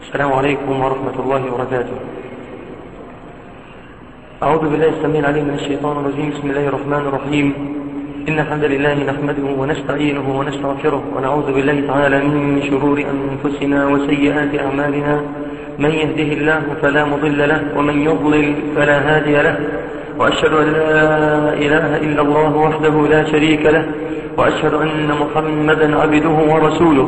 السلام عليكم ورحمة الله وبركاته أعوذ بالله السميع العليم من الشيطان الرجيم بسم الله الرحمن الرحيم إن الحمد لله نحمده ونستعينه ونستغفره ونعوذ بالله تعالى من شرور أنفسنا وسيئات أعمالنا من يهده الله فلا مضل له ومن يضلل فلا هادي له وأشهد أن لا إله إلا الله وحده لا شريك له وأشهد أن محمدا عبده ورسوله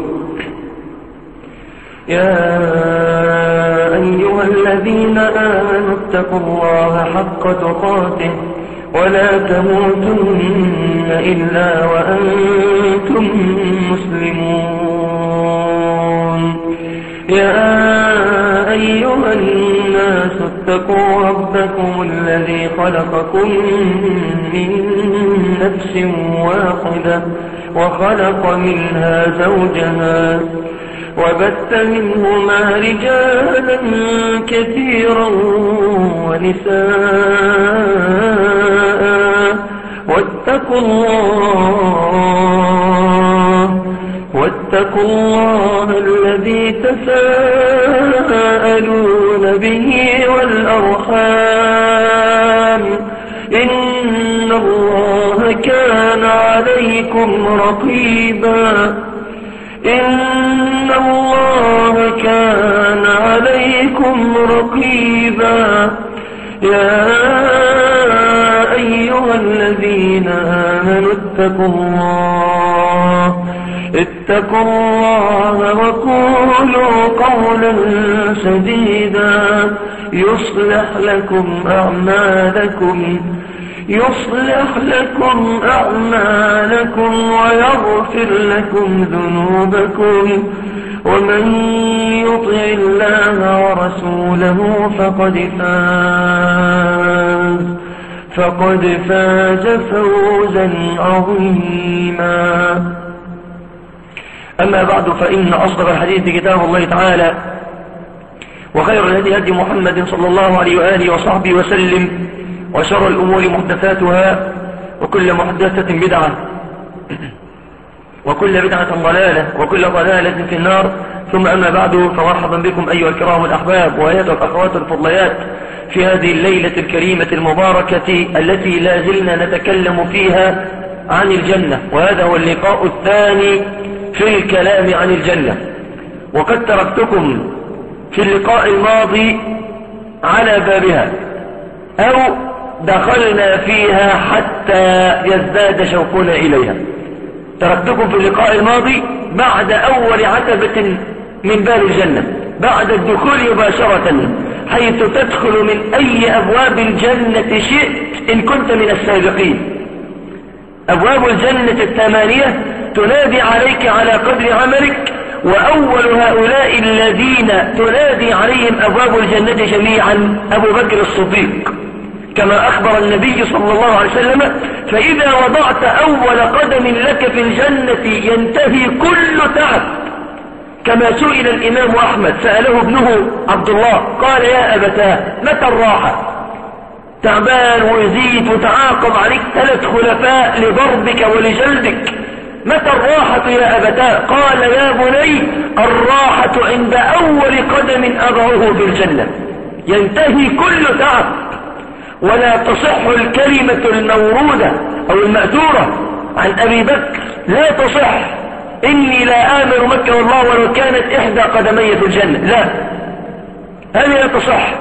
يا أيها الذين آمنوا اتقوا الله حق تقاته ولا تموتن إلا وأنتم مسلمون يا أيها الناس اتقوا ربكم الذي خلقكم من نفس واحدة وخلق منها زوجها وبث منهما رجالا كثيرا ونساء واتقوا الله واتقوا الله الذي تساءلون به والأرحام إن الله كان عليكم رقيبا إن الله كان عليكم رقيبا يا أيها الذين آمنوا اتقوا الله اتقوا الله وقولوا قولا سديدا يصلح لكم أعمالكم يصلح لكم أعمالكم ويغفر لكم ذنوبكم ومن يطع الله ورسوله فقد فاز فقد فاز فوزا عظيما أما بعد فإن أصدق الحديث كتاب الله تعالى وخير الهدي هدي محمد صلى الله عليه وآله وصحبه وسلم وشر الأمور محدثاتها وكل محدثة بدعة وكل بدعة ضلالة وكل ضلالة في النار ثم أما بعد فمرحبا بكم أيها الكرام الأحباب وأيها الأخوات الفضليات في هذه الليلة الكريمة المباركة التي لا زلنا نتكلم فيها عن الجنة وهذا هو اللقاء الثاني في الكلام عن الجنة وقد تركتكم في اللقاء الماضي على بابها أو دخلنا فيها حتى يزداد شوقنا إليها تركتكم في اللقاء الماضي بعد أول عتبة من باب الجنة بعد الدخول مباشرة حيث تدخل من أي أبواب الجنة شئت إن كنت من السابقين أبواب الجنة الثمانية تنادي عليك على قدر عملك وأول هؤلاء الذين تنادي عليهم أبواب الجنة جميعا أبو بكر الصديق كما أخبر النبي صلى الله عليه وسلم فإذا وضعت أول قدم لك في الجنة ينتهي كل تعب كما سئل الإمام أحمد سأله ابنه عبد الله قال يا أبتاه متى الراحة تعبان ويزيد وتعاقب عليك ثلاث خلفاء لضربك ولجلدك متى الراحة يا أبتاه قال يا بني الراحة عند أول قدم أضعه في الجنة ينتهي كل تعب ولا تصح الكلمة الموروده أو المأثورة عن أبي بكر لا تصح إني لا آمن مكة والله ولو كانت إحدى قدمي في الجنة لا هذه لا تصح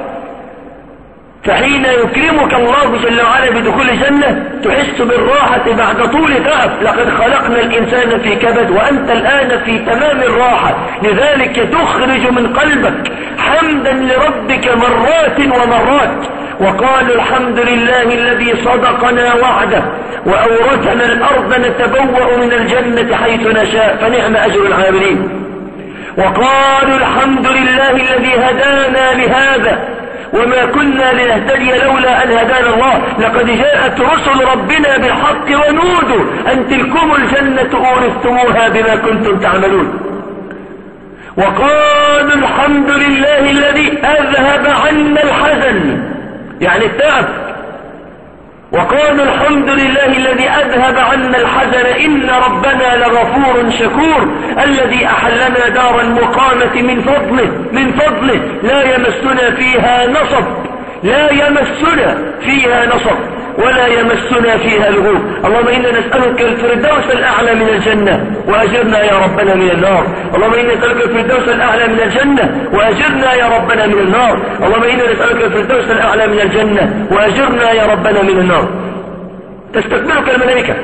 فحين يكرمك الله جل وعلا بدخول الجنة تحس بالراحة بعد طول تعب لقد خلقنا الإنسان في كبد وأنت الآن في تمام الراحة لذلك تخرج من قلبك حمدا لربك مرات ومرات وقالوا الحمد لله الذي صدقنا وعده وأورثنا الأرض نتبوأ من الجنة حيث نشاء فنعم أجر العاملين وقالوا الحمد لله الذي هدانا لهذا وما كنا لنهتدي لولا أن هدانا الله لقد جاءت رسل ربنا بالحق ونودوا أن تلكم الجنة أورثتموها بما كنتم تعملون وقالوا الحمد لله الذي أذهب عنا الحزن يعني التعب وقالوا الحمد لله الذي أذهب عنا الحزن إن ربنا لغفور شكور الذي أحلنا دار المقامة من فضله من فضله لا يمسنا فيها نصب لا يمسنا فيها نصب ولا يمسنا فيها لغوب اللهم إنا نسألك الفردوس الأعلى من الجنة وأجرنا يا ربنا من النار اللهم إنا نسألك الفردوس الأعلى من الجنة وأجرنا يا ربنا من النار اللهم إنا نسألك الفردوس الأعلى من الجنة وأجرنا يا ربنا من النار تستقبلك الملائكة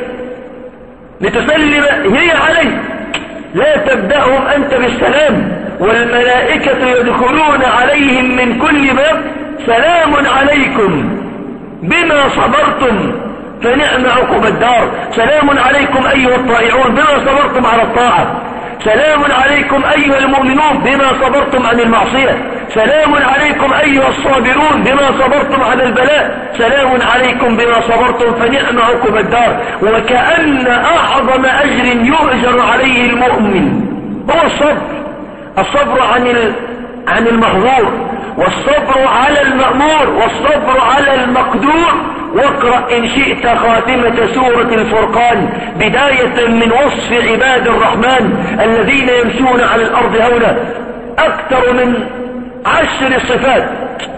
لتسلم هي عليك لا تبدأهم أنت بالسلام والملائكة يدخلون عليهم من كل باب سلام عليكم بما صبرتم فنعم عقب الدار سلام عليكم أيها الطائعون بما صبرتم على الطاعة سلام عليكم أيها المؤمنون بما صبرتم عن المعصية سلام عليكم أيها الصابرون بما صبرتم على البلاء سلام عليكم بما صبرتم فنعم عقب الدار وكأن أعظم أجر يؤجر عليه المؤمن هو الصبر الصبر عن عن المحظور والصبر على المأمور والصبر على المقدور واقرأ إن شئت خاتمة سورة الفرقان بداية من وصف عباد الرحمن الذين يمشون على الأرض هولا أكثر من عشر صفات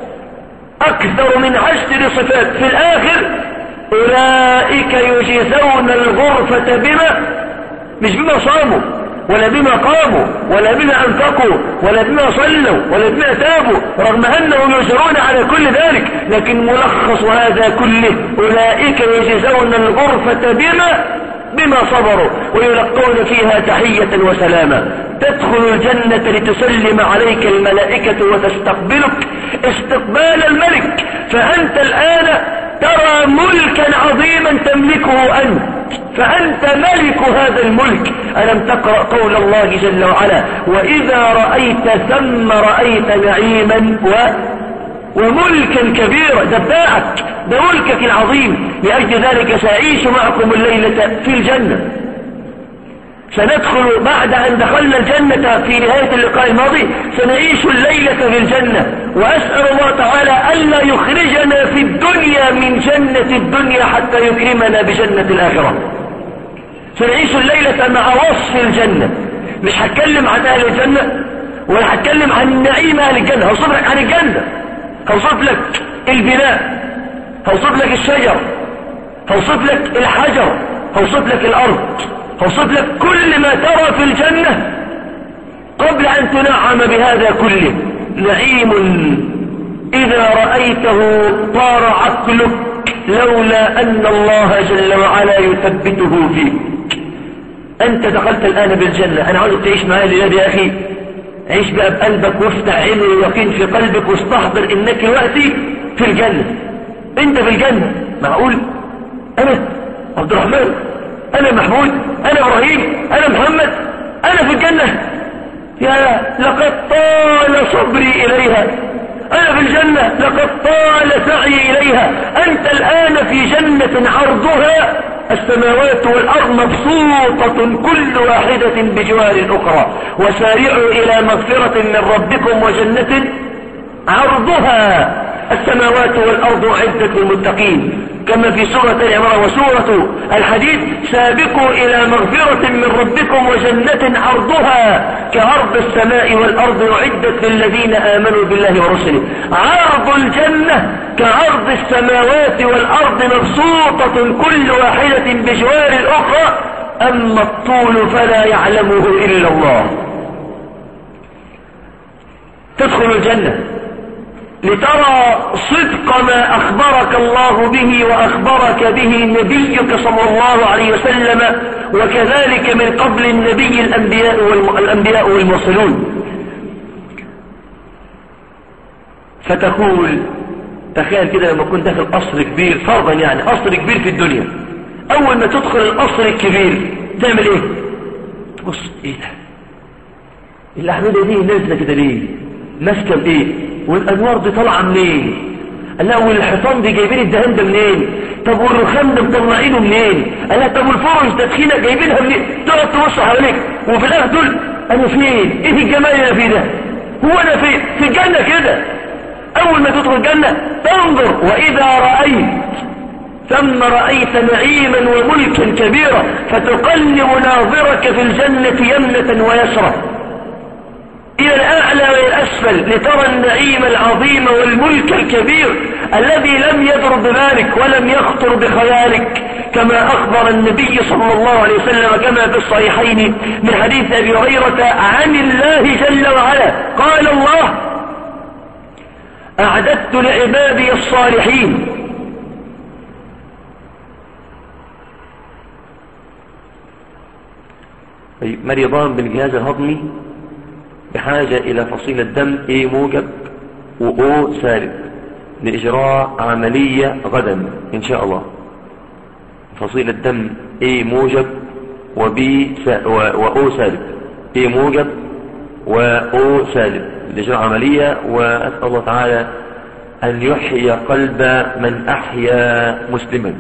أكثر من عشر صفات في الآخر أولئك يجزون الغرفة بما مش بما صاموا ولا بما قاموا ولا بما أنفقوا ولا بما صلوا ولا بما تابوا رغم أنهم يجرون على كل ذلك لكن ملخص هذا كله أولئك يجزون الغرفة بما بما صبروا ويلقون فيها تحية وسلاما تدخل الجنة لتسلم عليك الملائكة وتستقبلك استقبال الملك فأنت الآن ترى ملكا عظيما تملكه أنت فأنت ملك هذا الملك ألم تقرأ قول الله جل وعلا وإذا رأيت ثم رأيت نعيما و وملكا كبيرا ده بتاعك ده ملكك العظيم لأجل ذلك سأعيش معكم الليلة في الجنة سندخل بعد أن دخلنا الجنة في نهاية اللقاء الماضي سنعيش الليلة في الجنة وأسأل الله تعالى ألا يخرجنا في الدنيا من جنة الدنيا حتى يكرمنا بجنة الآخرة سنعيش الليلة مع وصف الجنة مش هتكلم عن أهل الجنة ولا هتكلم عن نعيم أهل الجنة هوصف لك عن الجنة هوصف لك البناء هوصف لك الشجر هوصف لك الحجر هوصف لك الأرض هوصف لك كل ما ترى في الجنة قبل أن تنعم بهذا كله نعيم إذا رأيته طار عقلك لولا أن الله جل وعلا يثبته فيك أنت دخلت الآن بالجنة أنا عاوزك تعيش معايا الليلة يا أخي عيش بقى بقلبك وافتح عين اليقين في قلبك واستحضر إنك دلوقتي في الجنة أنت في الجنة معقول أنا عبد الرحمن أنا محمود أنا إبراهيم أنا محمد أنا في الجنة يا لقد طال صبري إليها أنا في الجنة لقد طال سعي إليها أنت الآن في جنة عرضها السماوات والأرض مبسوطة كل واحدة بجوار أخرى وسارعوا إلى مغفرة من ربكم وجنة عرضها السماوات والأرض عدة المتقين كما في سورة العمران وسورة الحديث سابقوا إلى مغفرة من ربكم وجنة عرضها كعرض السماء والأرض أعدت للذين آمنوا بالله ورسله عرض الجنة كعرض السماوات والأرض مبسوطة كل واحدة بجوار الأخرى أما الطول فلا يعلمه إلا الله تدخل الجنة لترى صدق ما أخبرك الله به وأخبرك به نبيك صلى الله عليه وسلم وكذلك من قبل النبي الأنبياء, والأنبياء والمرسلون فتقول تخيل كده لما كنت داخل قصر كبير فرضا يعني قصر كبير في الدنيا أول ما تدخل القصر الكبير تعمل إيه تبص إيه ده الأحمدة دي نازلة كده ليه ماسكة بإيه والانوار دي طالعه منين قال لا والحيطان دي جايبين الدهان ده منين طب والرخام ده مطلعينه منين قال لا طب والفرش ده تخينه جايبينها منين تقعد تبص حواليك وفي الاخر تقول انا فين ايه الجمال اللي انا فيه ده هو انا فين في الجنه كده اول ما تدخل الجنه تنظر واذا رايت ثم رأيت نعيما وملكا كبيرا فتقلب ناظرك في الجنة يمنة ويسرى إلى الأعلى والأسفل لترى النعيم العظيم والملك الكبير الذي لم يدر ببالك ولم يخطر بخيالك كما أخبر النبي صلى الله عليه وسلم كما في الصحيحين من حديث أبي هريرة عن الله جل وعلا قال الله أعددت لعبادي الصالحين مريضان بالجهاز الهضمي بحاجة إلى فصيلة دم A موجب و O سالب لإجراء عملية غدا إن شاء الله فصيلة دم A موجب و B و O سالب A موجب و O سالب لإجراء عملية وأسأل الله تعالى أن يحيي قلب من أحيا مسلما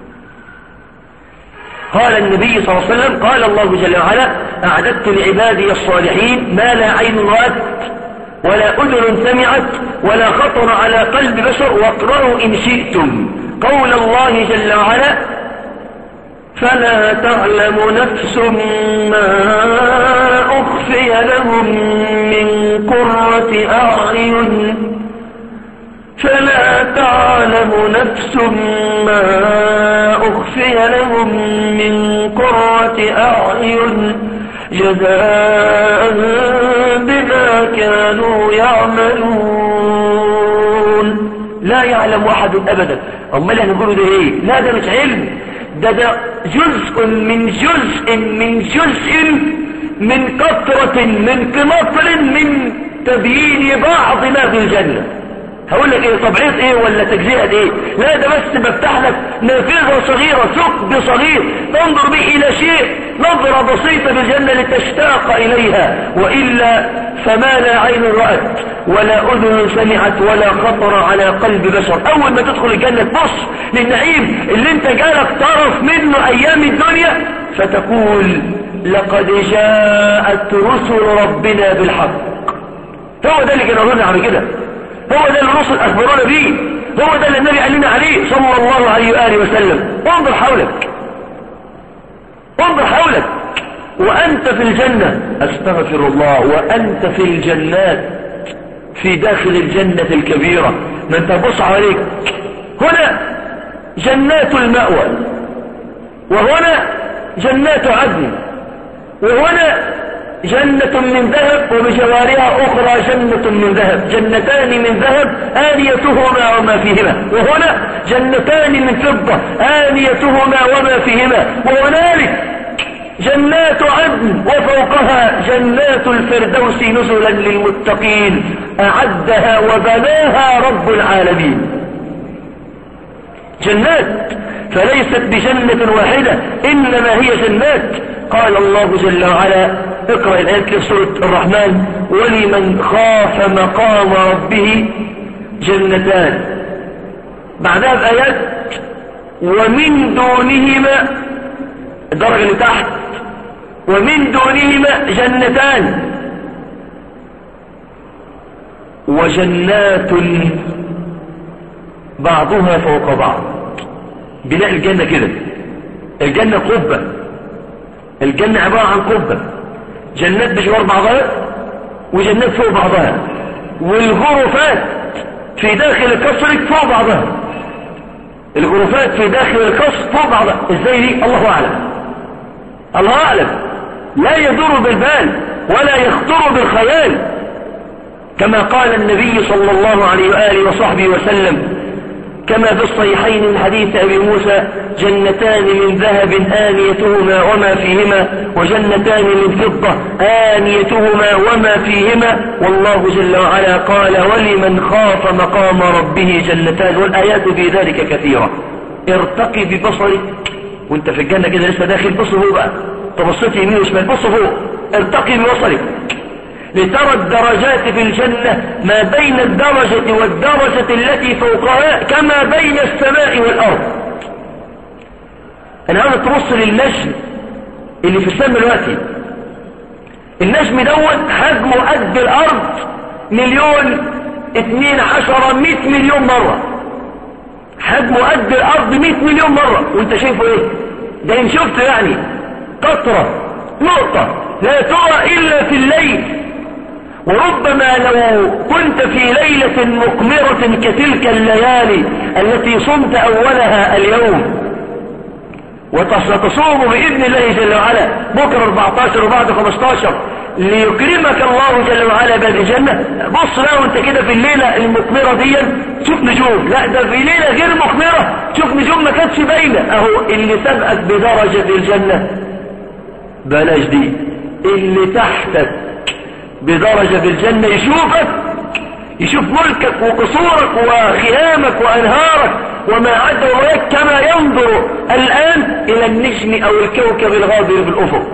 قال النبي صلى الله عليه وسلم قال الله جل وعلا أعددت لعبادي الصالحين ما لا عين رأت ولا أذن سمعت ولا خطر على قلب بشر واقرأوا إن شئتم قول الله جل وعلا فلا تعلم نفس ما أخفي لهم من قرة أعين فلا تعلم نفس ما أخفي لهم من قرة أعين جزاء بما كانوا يعملون لا يعلم أحد أبدا أما اللي هنقوله ده إيه لا ده مش علم ده ده جزء من جزء من جزء من قطرة من قنطر من تبيين بعض ما في الجنة هقول لك ايه تبعيض ايه ولا تجزئة ايه لا ده بس بفتح لك نافذة صغيرة ثقب صغير تنظر به الى شيء نظرة بسيطة بالجنة لتشتاق اليها وإلا فما لا عين رأت ولا أذن سمعت ولا خطر على قلب بشر أول ما تدخل الجنة تبص للنعيم اللي انت جالك طرف منه أيام الدنيا فتقول لقد جاءت رسل ربنا بالحق هو ده اللي كان أظن على كده هو ده اللي الرسل أخبرونا به هو ده اللي النبي قال لنا عليه صلى الله عليه وآله وسلم انظر حولك انظر حولك وأنت في الجنة أستغفر الله وأنت في الجنات في داخل الجنة الكبيرة ما انت بص عليك هنا جنات المأوى وهنا جنات عدن وهنا جنة من ذهب وبجوارها أخرى جنة من ذهب جنتان من ذهب آنيتهما وما فيهما وهنا جنتان من فضة آنيتهما وما فيهما وهنالك جنات عدن وفوقها جنات الفردوس نزلا للمتقين أعدها وبناها رب العالمين جنات فليست بجنة واحدة إنما هي جنات قال الله جل وعلا اقرأ الآية في سورة الرحمن ولمن خاف مقام ربه جنتان بعدها بآيات ومن دونهما الدرجة اللي تحت ومن دونهما جنتان وجنات بعضها فوق بعض بناء الجنة كده الجنة قبة الجنة عبارة عن قبة جنات بجوار بعضها وجنات فوق بعضها والغرفات في داخل القصر فوق بعضها الغرفات في داخل القصر فوق بعضها ازاي دي الله اعلم الله اعلم لا يدور بالبال ولا يخطر بالخيال كما قال النبي صلى الله عليه وآله وصحبه وسلم كما في الصحيحين من حديث أبي موسى جنتان من ذهب آنيتهما وما فيهما وجنتان من فضة آنيتهما وما فيهما والله جل وعلا قال ولمن خاف مقام ربه جنتان والآيات في ذلك كثيرة ارتقي ببصرك وانت في الجنة كده لسه داخل بص فوق بقى تبصت يمين وشمال بص فوق ارتقي ببصرك لترى الدرجات في الجنة ما بين الدرجة والدرجة التي فوقها كما بين السماء والأرض أنا عاوز تبص للنجم اللي في السماء دلوقتي النجم دوت حجمه قد الأرض مليون اتنين عشرة مئة مليون مرة حجمه قد الارض 100 مليون مرة وانت شايفه ايه ده ان شفته يعني قطرة نقطة لا ترى الا في الليل وربما لو كنت في ليلة مقمرة كتلك الليالي التي صمت أولها اليوم وتصوم بإذن الله جل وعلا بكرة 14 وبعد 15 ليكرمك الله جل وعلا باب الجنة بص بقى وانت كده في الليلة المقمرة دي شوف نجوم لا ده في ليلة غير مقمرة شوف نجوم ما كانتش باينة اهو اللي سبقك بدرجة الجنة بلاش دي اللي تحتك بدرجة في الجنة يشوفك يشوف ملكك وقصورك وخيامك وأنهارك وما عد وراك كما ينظر الآن إلى النجم أو الكوكب الغابر في الأفق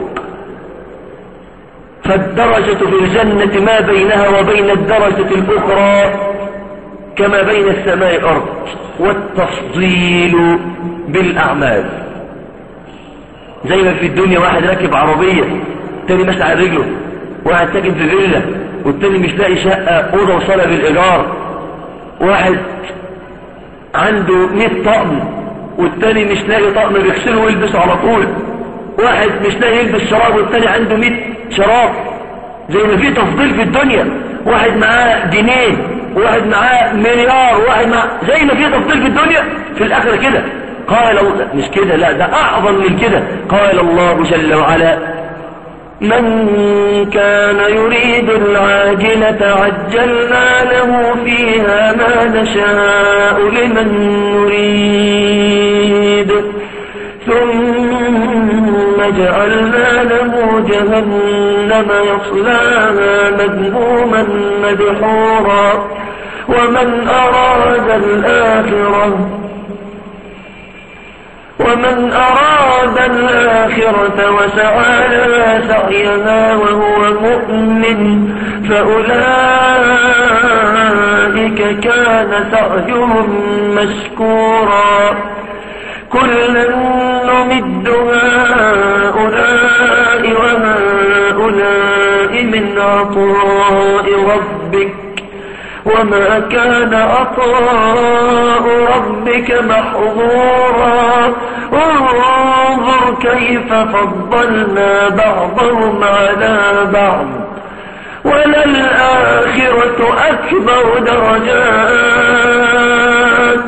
فالدرجة في الجنة ما بينها وبين الدرجة الأخرى كما بين السماء والأرض والتفضيل بالأعمال زي ما في الدنيا واحد راكب عربية تاني مسعى رجله واحد ساكن في فيلا والتاني مش لاقي شقة أوضة وصالة بالإيجار واحد عنده 100 طقم والتاني مش لاقي طقم بيغسله ويلبسه على طول واحد مش لاقي يلبس شراب والتاني عنده 100 شراب زي ما في تفضيل في الدنيا واحد معاه جنيه واحد معاه مليار واحد معاه زي ما في تفضيل في الدنيا في الآخرة كده قال الله مش كده لا ده أعظم من كده قال الله جل وعلا من كان يريد العاجلة عجلنا له فيها ما نشاء لمن نريد ثم جعلنا له جهنم يصلاها مذموما مدحورا ومن أراد الآخرة ومن أراد الآخرة وسعى لها سعيها وهو مؤمن فأولئك كان سعيهم مشكورا كلا نمد هؤلاء وهؤلاء من عطاء ربك وما كان عطاء ربك محظورا انظر كيف فضلنا بعضهم على بعض وللآخرة أكبر درجات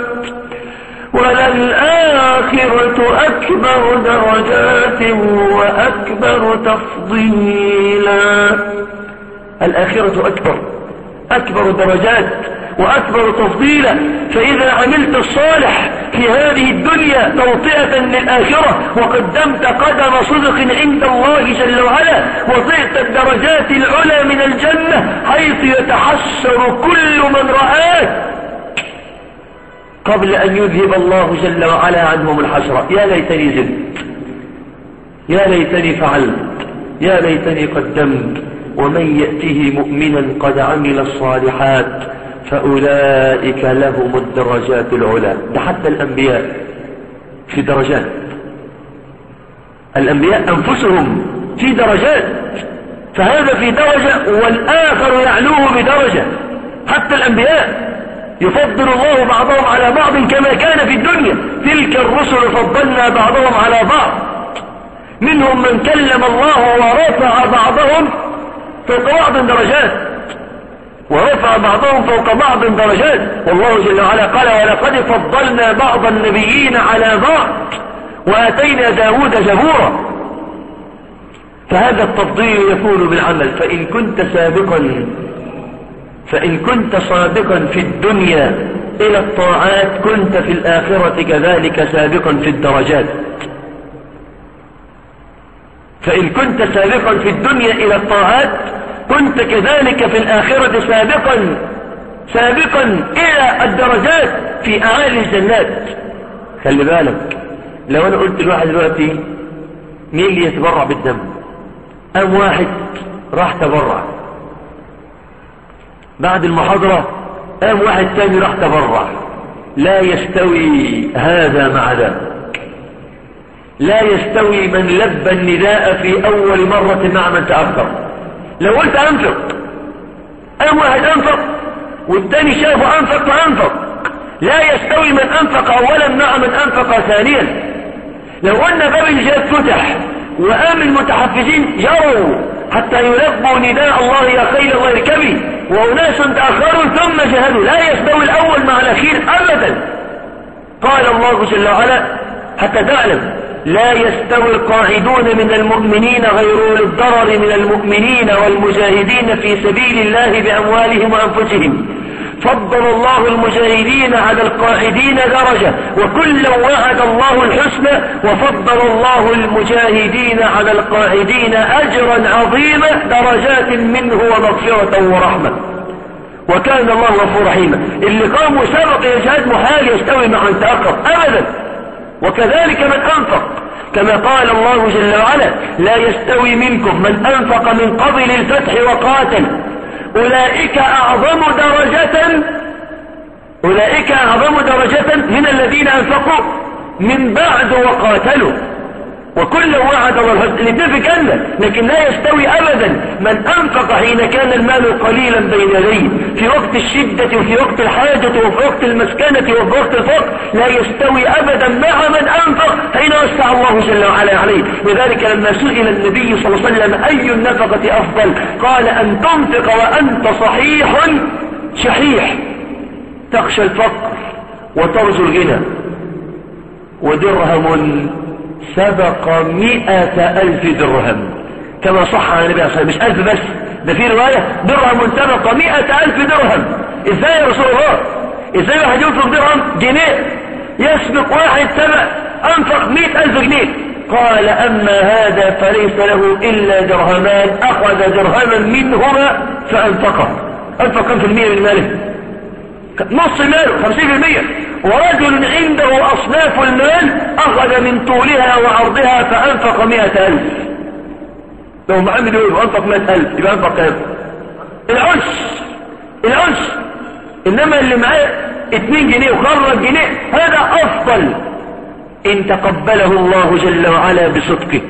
وللآخرة أكبر درجات وأكبر تفضيلا الآخرة أكبر أكبر درجات وأكبر تفضيلا فإذا عملت الصالح في هذه الدنيا توطئة للآخرة وقدمت قدم صدق عند الله جل وعلا وطئت الدرجات العلى من الجنة حيث يتحسر كل من رآك قبل أن يذهب الله جل وعلا عنهم الحسرة يا ليتني زدت يا ليتني فعلت يا ليتني قدمت ومن يأته مؤمنا قد عمل الصالحات فأولئك لهم الدرجات العلى ده حتى الأنبياء في درجات الأنبياء أنفسهم في درجات فهذا في درجة والآخر يعلوه بدرجة حتى الأنبياء يفضل الله بعضهم على بعض كما كان في الدنيا تلك الرسل فضلنا بعضهم على بعض منهم من كلم الله ورفع بعضهم فوق بعض درجات ورفع بعضهم فوق بعض درجات والله جل وعلا قال ولقد فضلنا بعض النبيين على بعض وآتينا داود جبورا فهذا التفضيل يكون بالعمل فإن كنت سابقا فإن كنت صادقا في الدنيا إلى الطاعات كنت في الآخرة كذلك سابقا في الدرجات فإن كنت سابقا في الدنيا إلى الطاعات كنت كذلك في الآخرة سابقا سابقا إلى الدرجات في أعالي الجنات خلي بالك لو أنا قلت لواحد دلوقتي مين اللي يتبرع بالدم أم واحد راح تبرع بعد المحاضرة قام واحد تاني راح تبرع لا يستوي هذا مع ذاك لا يستوي من لبى النداء في أول مرة مع من تأخر لو قلت أنفق قام واحد أنفق والتاني شافه أنفق فأنفق لا يستوي من أنفق أولا مع من أنفق ثانيا لو أن باب الجهاد فتح وقام المتحفزين جروا حتى يلبوا نداء الله يا خير الله اركبي وأناس تأخروا ثم جهدوا لا يستوي الأول مع الأخير أبدا قال الله جل وعلا حتى تعلم لا يستوي القاعدون من المؤمنين غير الضرر من المؤمنين والمجاهدين في سبيل الله بأموالهم وأنفسهم فضل الله المجاهدين على القاعدين درجة وكلا وعد الله الحسنى وفضل الله المجاهدين على القاعدين أجرا عظيما درجات منه ومغفرة ورحمة وكان الله غفور رحيما اللي قام سبق يجهد محال يستوي مع من تأخر أبدا وكذلك من أنفق كما قال الله جل وعلا لا يستوي منكم من أنفق من قبل الفتح وقاتل أولئك أعظم درجة أولئك أعظم درجة من الذين أنفقوا من بعد وقاتلوا وكل وعد الله الحسن الاثنين في جنة لكن لا يستوي أبدا من أنفق حين كان المال قليلا بين يديه في وقت الشدة وفي وقت الحاجة وفي وقت المسكنة وفي وقت الفقر لا يستوي أبدا مع من أنفق حين وسع الله جل وعلا عليه لذلك لما سئل النبي صلى الله عليه وسلم أي النفقة أفضل قال أن تنفق وأنت صحيح شحيح تخشى الفقر وترجو الغنى ودرهم سبق مئة ألف درهم كما صح عن النبي صلى الله عليه وسلم مش ألف بس ده في رواية درهم سبق مئة ألف درهم إزاي يا رسول الله إزاي واحد ينفق درهم جنيه يسبق واحد سبق أنفق مئة ألف جنيه قال أما هذا فليس له إلا درهمان أخذ درهما منهما فأنفقه أنفق كم في المية من ماله نص ماله خمسين في المية ورجل عنده أصناف المال أخذ من طولها وعرضها فأنفق مئة ألف لو محمد يقول أنفق مئة ألف يبقى أنفق كام العش العش إنما اللي معاه اتنين جنيه وخرج جنيه هذا أفضل إن تقبله الله جل وعلا بصدقه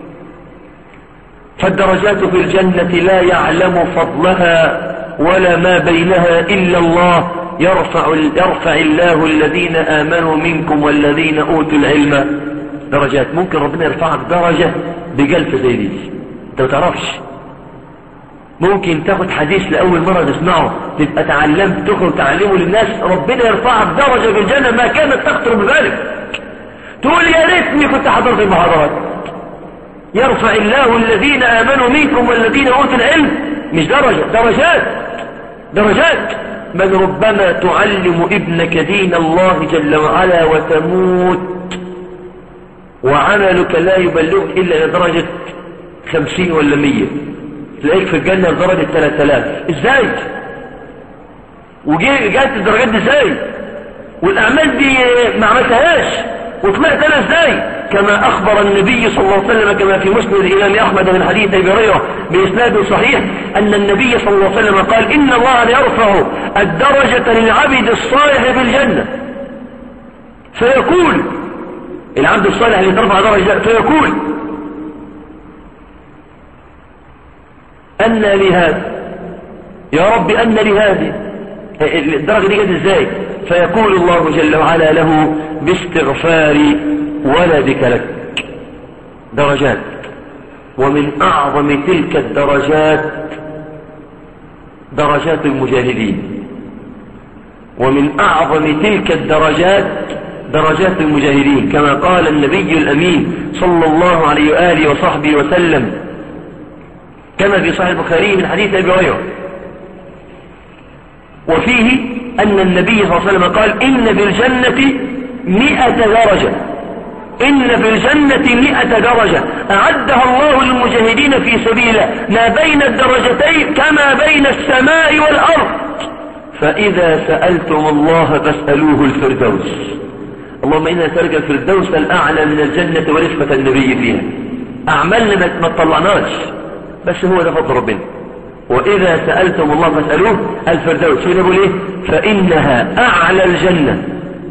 فالدرجات في الجنة لا يعلم فضلها ولا ما بينها إلا الله يرفع, يرفع الله الذين آمنوا منكم والذين أوتوا العلم درجات ممكن ربنا يرفعك درجة بجلسة زي دي انت ما تعرفش ممكن تاخد حديث لأول مرة تسمعه تبقى تعلمت تخرج تعلمه للناس ربنا يرفعك درجة في الجنة ما كانت تخطر بذلك تقول يا ريتني كنت حضرت المحاضرات يرفع الله الذين آمنوا منكم والذين أوتوا العلم مش درجة درجات درجات بل ربما تعلم ابنك دين الله جل وعلا وتموت وعملك لا يبلغك إلا إلى درجة خمسين ولا مية تلاقيك في الجنة درجة ثلاث آلاف ازاي وجات الدرجات دي ازاي والأعمال دي ما عملتهاش وطلعت أنا ازاي كما أخبر النبي صلى الله عليه وسلم كما في مسند الإمام أحمد من حديث أبي هريرة بإسناد صحيح أن النبي صلى الله عليه وسلم قال إن الله يرفع الدرجة للعبد الصالح بالجنة فيقول العبد الصالح اللي ترفع درجة فيقول أن لهذا يا رب أن لهذه الدرجة دي جت ازاي فيقول الله جل وعلا له باستغفار ولدك لك درجات ومن أعظم تلك الدرجات درجات المجاهدين ومن أعظم تلك الدرجات درجات المجاهدين كما قال النبي الأمين صلى الله عليه وآله وصحبه وسلم كما في صحيح البخاري من حديث أبي هريرة وفيه أن النبي صلى الله عليه وسلم قال إن في الجنة مئة درجة إن في الجنة مئة درجة أعدها الله للمجاهدين في سبيله ما بين الدرجتين كما بين السماء والأرض فإذا سألتم الله فاسألوه الفردوس اللهم إنا نسألك الفردوس الأعلى من الجنة ورفقة النبي فيها أعمالنا ما تطلعناش بس هو ده فضل ربنا وإذا سألتم الله فاسألوه الفردوس شو نقول إيه فإنها أعلى الجنة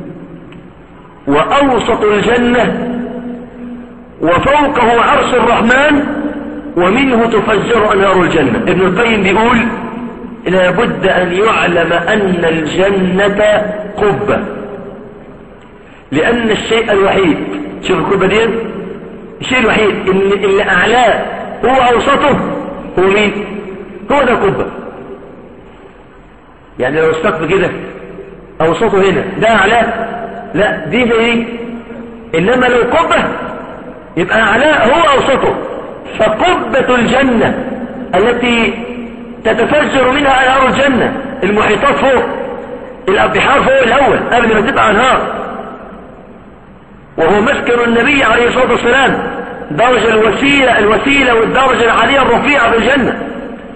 وأوسط الجنة وفوقه عرش الرحمن ومنه تفجر أنهار الجنة ابن القيم بيقول لابد أن يعلم أن الجنة قبة لأن الشيء الوحيد شوف القبة دي الشيء الوحيد اللي, اللي أعلاه هو أوسطه هو مين هو ده قبة يعني لو استقف كده أوسطه هنا ده أعلاه لا دي زي ايه إنما لو قبة يبقى أعلاه هو أوسطه فقبة الجنة التي تتفجر منها أنهار الجنة المحيطات فوق الأبحار فوق الأول قبل ما تبقى أنهار وهو مسكن النبي عليه الصلاة والسلام درجة الوسيلة الوسيلة والدرجة العالية الرفيعة في الجنة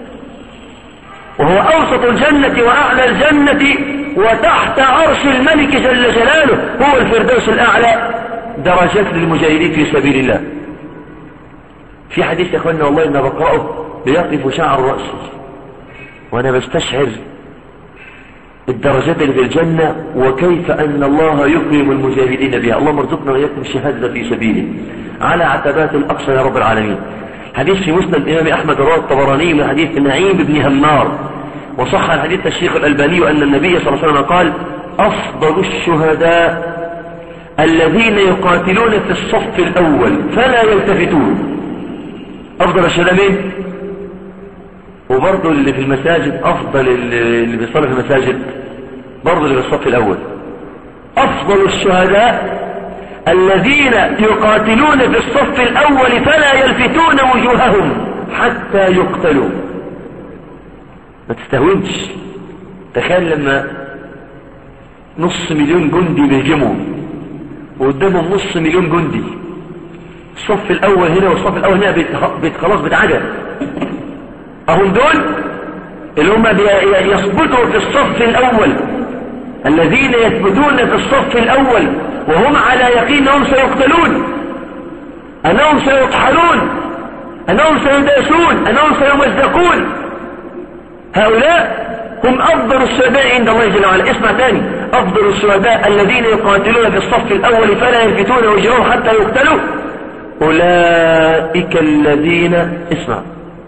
وهو أوسط الجنة وأعلى الجنة وتحت عرش الملك جل جلاله هو الفردوس الأعلى درجات للمجاهدين في سبيل الله في حديث يا اخوانا والله إن بقرأه بيقف شعر رأسي وأنا بستشعر الدرجات اللي في الجنة وكيف أن الله يكرم المجاهدين بها اللهم ارزقنا وإياكم الشهادة في سبيله على عتبات الأقصى يا رب العالمين حديث في مسند الإمام أحمد رواه الطبراني من حديث نعيم بن همار وصح الحديث الشيخ الألباني أن النبي صلى الله عليه وسلم قال أفضل الشهداء الذين يقاتلون في الصف الأول فلا يلتفتون أفضل الشهداء مين؟ وبرضه اللي في المساجد أفضل اللي بيصلي في المساجد برضه اللي في الصف الأول أفضل الشهداء الذين يقاتلون في الصف الأول فلا يلفتون وجوههم حتى يقتلوا ما تستهونش تخيل لما نص مليون جندي بيهجموا وقدامهم نص مليون جندي الصف الأول هنا والصف الأول هنا بيت خلاص بتعجل أهم دول اللي هم يثبتوا في الصف الأول الذين يثبتون في الصف الأول وهم على يقين أنهم سيقتلون أنهم سيطحنون أنهم سيداسون أنهم سيمزقون هؤلاء هم أفضل الشهداء عند الله جل وعلا اسمع ثاني أفضل الشهداء الذين يقاتلون في الصف الأول فلا يلفتون وجههم حتى يقتلوا أولئك الذين اسمع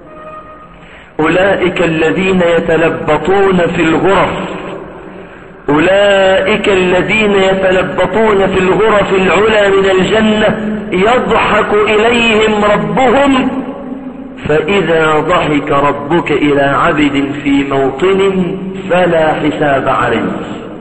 أولئك الذين يتلبطون في الغرف أولئك الذين يتلبطون في الغرف العلى من الجنة يضحك إليهم ربهم فإذا ضحك ربك إلى عبد في موطن فلا حساب عليه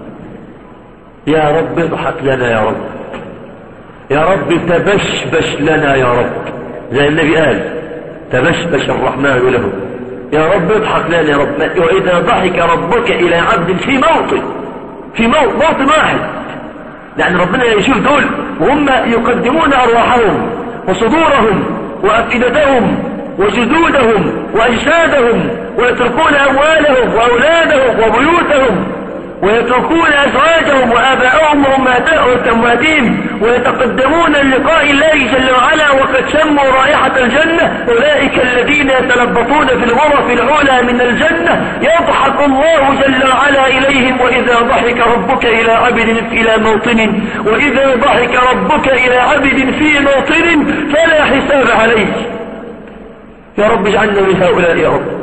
يا رب اضحك لنا يا رب يا رب تبشبش لنا يا رب زي النبي قال تبشبش الرحمن له يا رب اضحك لنا يا رب وإذا ضحك ربك إلى عبد في موطن في موطن واحد لأن ربنا يشوف دول وهم يقدمون أرواحهم وصدورهم وأفئدتهم وجدودهم وأجسادهم ويتركون أموالهم وأولادهم وبيوتهم ويتركون أزواجهم وآباءهم وأمهاتهم ويتقدمون للقاء الله جل وعلا وقد شموا رائحة الجنة أولئك الذين يتلبطون في الغرف العلى من الجنة يضحك الله جل وعلا إليهم وإذا ضحك ربك إلى عبد إلى موطن وإذا ضحك ربك إلى عبد في موطن فلا حساب عليه يا رب اجعلنا من هؤلاء يا رب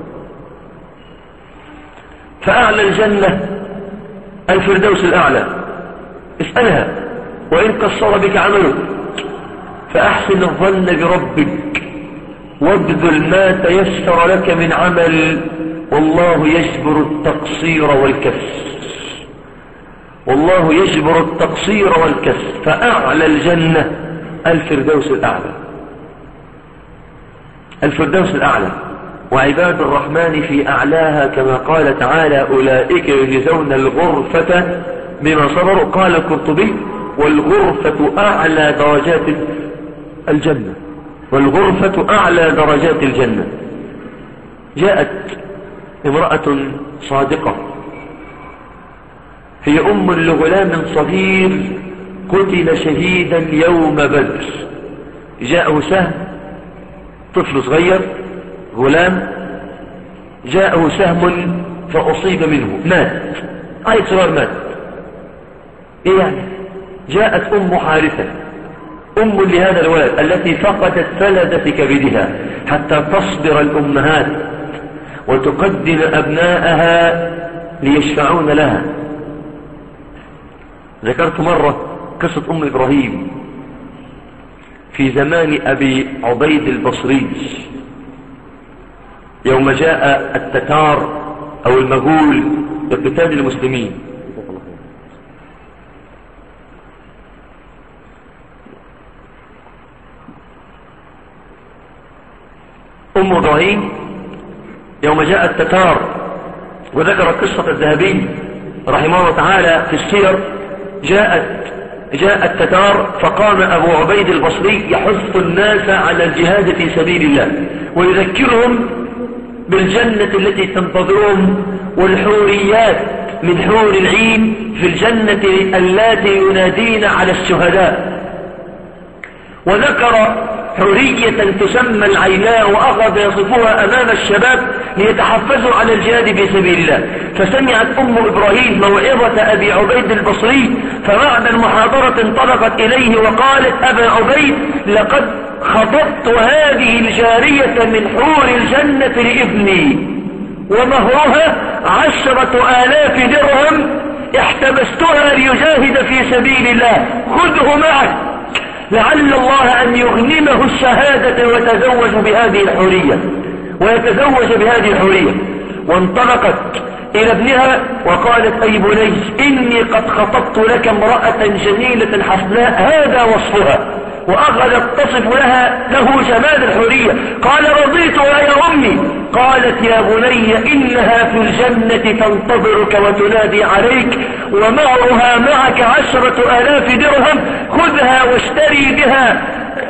فأعلى الجنة الفردوس الأعلى اسألها وإن قصر بك عملك فأحسن الظن بربك وابذل ما تيسر لك من عمل والله يجبر التقصير والكس والله يجبر التقصير والكس فأعلى الجنة الفردوس الأعلى الفردوس الأعلى وعباد الرحمن في أعلاها كما قال تعالى أولئك يجزون الغرفة بما صبروا قال القرطبي والغرفة أعلى درجات الجنة والغرفة أعلى درجات الجنة جاءت امرأة صادقة هي أم لغلام صغير قتل شهيدا يوم بدر جاءه سهم طفل صغير غلام جاءه سهم فأصيب منه مات أي صغير مات إيه يعني جاءت أم حارثة أم لهذا الولد التي فقدت فلدة كبدها حتى تصبر الأمهات وتقدم أبناءها ليشفعون لها ذكرت مرة قصة أم إبراهيم في زمان أبي عبيد البصري يوم جاء التتار أو المغول بقتال المسلمين أم إبراهيم يوم جاء التتار وذكر قصة الذهبي رحمه الله تعالى في السير جاءت جاء التتار فقام أبو عبيد البصري يحث الناس على الجهاد في سبيل الله ويذكرهم بالجنة التي تنتظرهم والحوريات من حور العين في الجنة اللاتي ينادين على الشهداء وذكر حرية تسمى العيناء وأخذ يصفها أمام الشباب ليتحفزوا على الجهاد في سبيل الله فسمعت أم إبراهيم موعظة أبي عبيد البصري فبعد المحاضرة انطلقت إليه وقالت أبا عبيد لقد خطبت هذه الجارية من حور الجنة لابني ومهرها عشرة آلاف درهم احتبستها ليجاهد في سبيل الله خذه معك لعل الله أن يغنمه الشهادة ويتزوج بهذه الحورية ويتزوج بهذه الحورية وانطلقت إلى ابنها وقالت أي بني إني قد خطبت لك امرأة جميلة حسناء هذا وصفها وأخذت تصف لها له جمال الحورية قال رضيت يا أمي قالت يا بني إنها في الجنة تنتظرك وتنادي عليك ومعها معك عشرة آلاف درهم خذها واشتري بها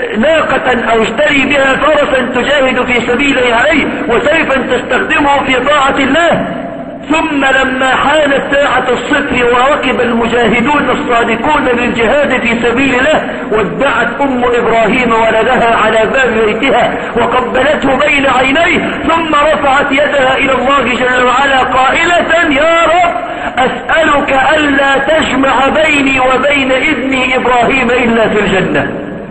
ناقة أو اشتري بها فرسا تجاهد في سبيله عليه وسيفا تستخدمه في طاعة الله ثم لما حانت ساعة الصفر وركب المجاهدون الصادقون للجهاد في سبيل الله ودعت أم إبراهيم ولدها على باب بيتها وقبلته بين عينيه ثم رفعت يدها إلى الله جل وعلا قائلة يا رب أسألك ألا تجمع بيني وبين ابني إبراهيم إلا في الجنة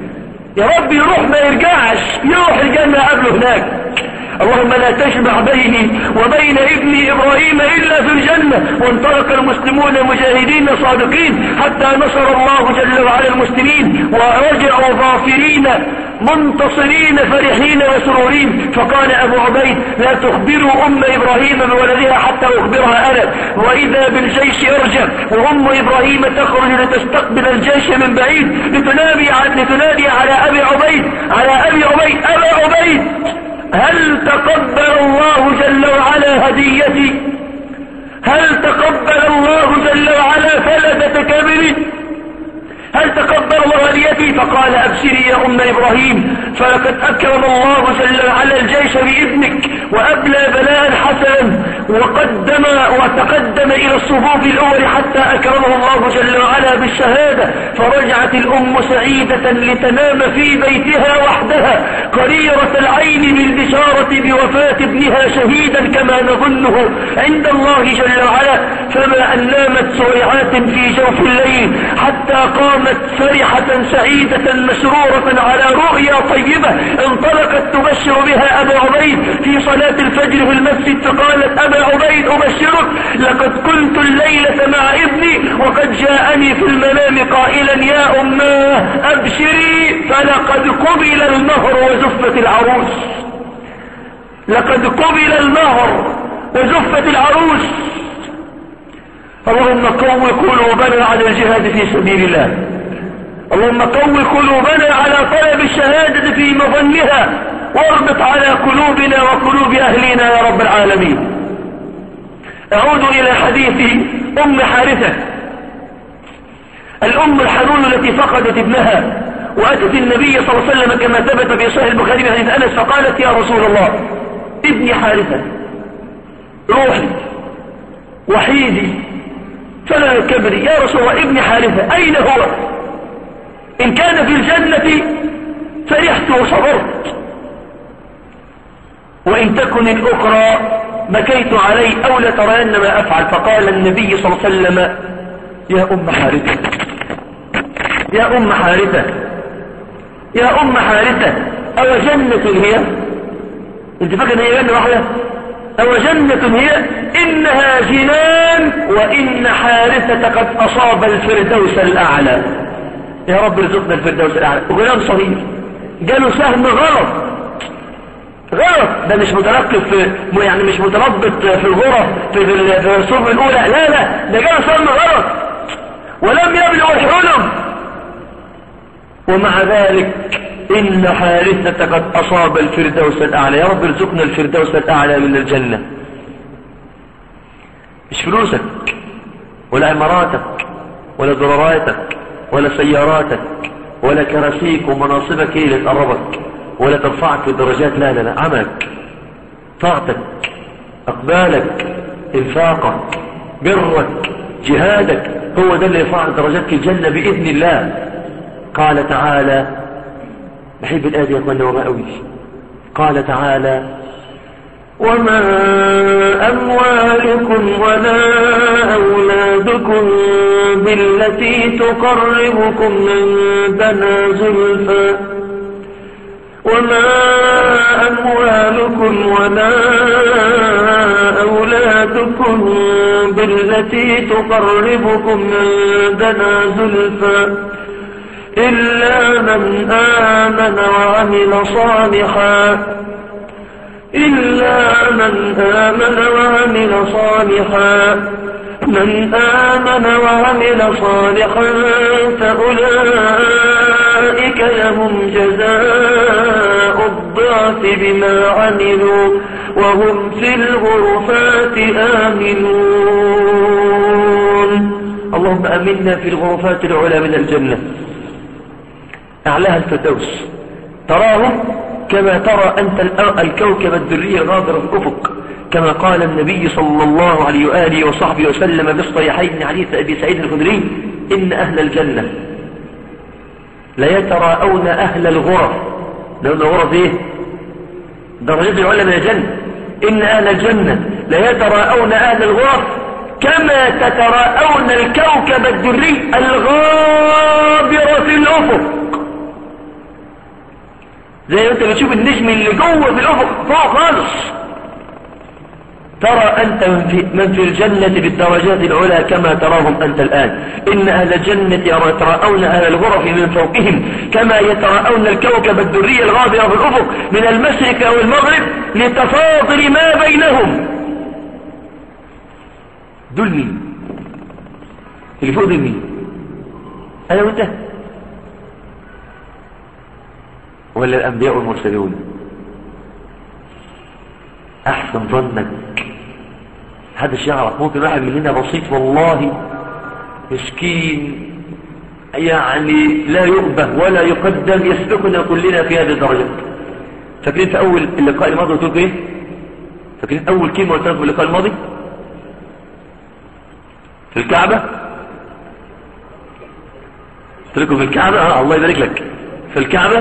يا رب يروح ما يرجعش يروح الجنة قبله هناك اللهم لا تجمع بيني وبين ابني إبراهيم إلا في الجنة وانطلق المسلمون مجاهدين صادقين حتى نصر الله جل وعلا المسلمين ورجعوا ظافرين منتصرين فرحين وسرورين فقال أبو عبيد لا تخبروا أم إبراهيم بولدها حتى أخبرها أنا وإذا بالجيش يرجع وأم إبراهيم تخرج لتستقبل الجيش من بعيد لتنادي, لتنادي على أبي عبيد على أبي عبيد أبا عبيد هل تقبل الله جل وعلا هديتي هل تقبل الله جل وعلا فلدة كبري هل تقبل الله هديتي فقال أبشري يا أم إبراهيم فلقد أكرم الله جل وعلا الجيش بابنك وأبلى بلاء حسنا وقدم وتقدم إلى الصفوف الأول حتى أكرمه الله جل وعلا بالشهادة فرجعت الأم سعيدة لتنام في بيتها وحدها قريرة العين بالبشارة بوفاة ابنها شهيدا كما نظنه عند الله جل وعلا فما أن نامت سريعات في جوف الليل حتى قامت فرحة سعيدة مسرورة على رؤيا طيبة انطلقت تبشر بها أبا عبيد في صلاة الفجر في المسجد فقالت أبا عبيد أبشرك لقد كنت الليلة مع ابني وقد جاءني في المنام قائلا يا أماه أبشري فلقد قبل المهر وزفت العروس لقد قبل المهر وزفت العروس اللهم قو قلوبنا على الجهاد في سبيل الله اللهم قو قلوبنا على طلب الشهادة في مظنها واربط على قلوبنا وقلوب أهلنا يا رب العالمين أعود إلى حديث أم حارثة الأم الحنون التي فقدت ابنها وأتت النبي صلى الله عليه وسلم كما ثبت في صحيح البخاري من حديث أنس فقالت يا رسول الله ابني حارثة روحي وحيدي فلا كبري يا رسول الله ابني حارثة أين هو إن كان في الجنة فرحت وصبرت وإن تكن الأخرى بكيت عليه أو لترين ما أفعل فقال النبي صلى الله عليه وسلم يا أم حارثة يا أم حارثة يا أم حارثة أو جنة هي انت فاكر هي جنة واحدة أو جنة هي إنها جنان وإن حارثة قد أصاب الفردوس الأعلى يا رب ارزقنا الفردوس الأعلى غلام صغير جاله سهم غلط غلط ده مش مترقب في يعني مش متربط في الغرف في في الصف الأولى لا لا ده جاله سهم غلط ولم يبلغ الحلم ومع ذلك إن حارثة قد أصاب الفردوس الأعلى يا رب ارزقنا الفردوس الأعلى من الجنة مش فلوسك ولا عماراتك ولا ضرراتك ولا سياراتك ولا كراسيك ومناصبك هي اللي تقربك ولا ترفعك في الدرجات لا لا لا عملك طاعتك أقبالك إنفاقك برك جهادك هو ده اللي يرفعك درجاتك الجنة بإذن الله قال تعالى بحب الآية يا أخوانا وما أوي قال تعالى وما أموالكم ولا أولادكم بالتي تقربكم عندنا زلفى وما أموالكم ولا أولادكم بالتي تقربكم عندنا زلفى إلا من آمن وعمل صالحا إلا من آمن وعمل صالحا من آمن وعمل صالحا فأولئك لهم جزاء الضعف بما عملوا وهم في الغرفات آمنون اللهم أمنا في الغرفات العلى من الجنة أعلاها الفردوس تراهم كما ترى أنت الكوكب الدري الغابر في الأفق كما قال النبي صلى الله عليه وآله وصحبه وسلم بالصيحين حديث أبي سعيد الخدري إن أهل الجنة ليتراءون أهل الغرف لأن الغرف إيه درجات العلى من الجنة إن أهل الجنة ليتراءون أهل الغرف كما تتراءون الكوكب الدري الغابر في الأفق زي ما انت بتشوف النجم اللي جوه في الافق فوق خالص ترى أنت من في, من في الجنة بالدرجات العلى كما تراهم أنت الآن إن أهل الجنة يتراءون أهل الغرف من فوقهم كما يتراءون الكوكب الدري الغابر في الأفق من المشرق أو المغرب لتفاضل ما بينهم دول مين اللي فوق دول مين أنا وانت ولا الأنبياء والمرسلون أحسن ظنك محدش يعرف ممكن واحد مننا بسيط والله مسكين يعني لا يؤبه ولا يقدم يسبقنا كلنا في هذه الدرجات فاكرين في أول اللقاء الماضي قلت ايه فاكرين أول كلمة قلت في اللقاء الماضي في الكعبة قلت لكم في الكعبة آه الله يبارك لك في الكعبة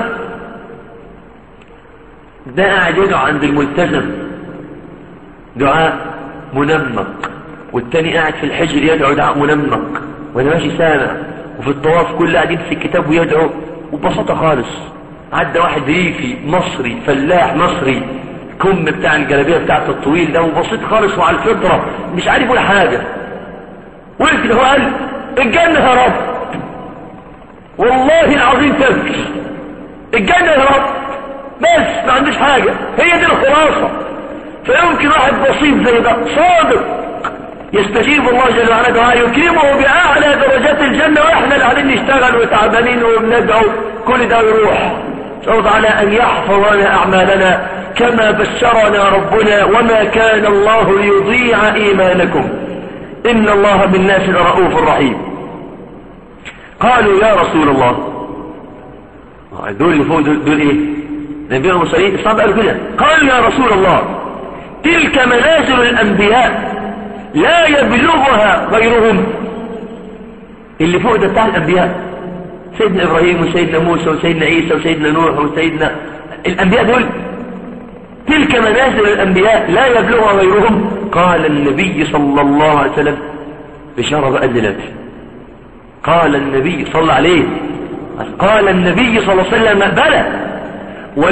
ده قاعد يدعو عند الملتزم دعاء منمق والتاني قاعد في الحجر يدعو دعاء منمق وانا ماشي سامع وفي الطواف كل قاعد يمسك كتاب ويدعو وببساطة خالص عدى واحد ريفي مصري فلاح مصري كم بتاع الجلابيه بتاعته الطويل ده وبسيط خالص وعلى الفطرة مش عارف ولا حاجة وقف كده هو قال الجنة يا رب والله العظيم تبكي الجنة يا رب بس ما عندوش حاجة هي دي الخلاصة فيمكن واحد بسيط زي ده صادق يستجيب الله جل وعلا دعاء يكرمه بأعلى درجات الجنة وإحنا اللي قاعدين نشتغل وتعبانين وبندعو كل ده يروح نسأل على أن يحفظ لنا أعمالنا كما بشرنا ربنا وما كان الله ليضيع إيمانكم إن الله بالناس لرؤوف رحيم قالوا يا رسول الله دول اللي فوق دول, دول ايه الأنبياء والمرسلين الصحابة قالوا كده قال يا رسول الله تلك منازل الأنبياء لا يبلغها غيرهم اللي فوق ده بتاع الأنبياء سيدنا إبراهيم وسيدنا موسى وسيدنا عيسى وسيدنا نوح وسيدنا الأنبياء دول تلك منازل الأنبياء لا يبلغها غيرهم قال النبي صلى الله عليه وسلم بشارة بقى دلوقتي قال النبي صلى عليه قال النبي صلى الله عليه وسلم بلى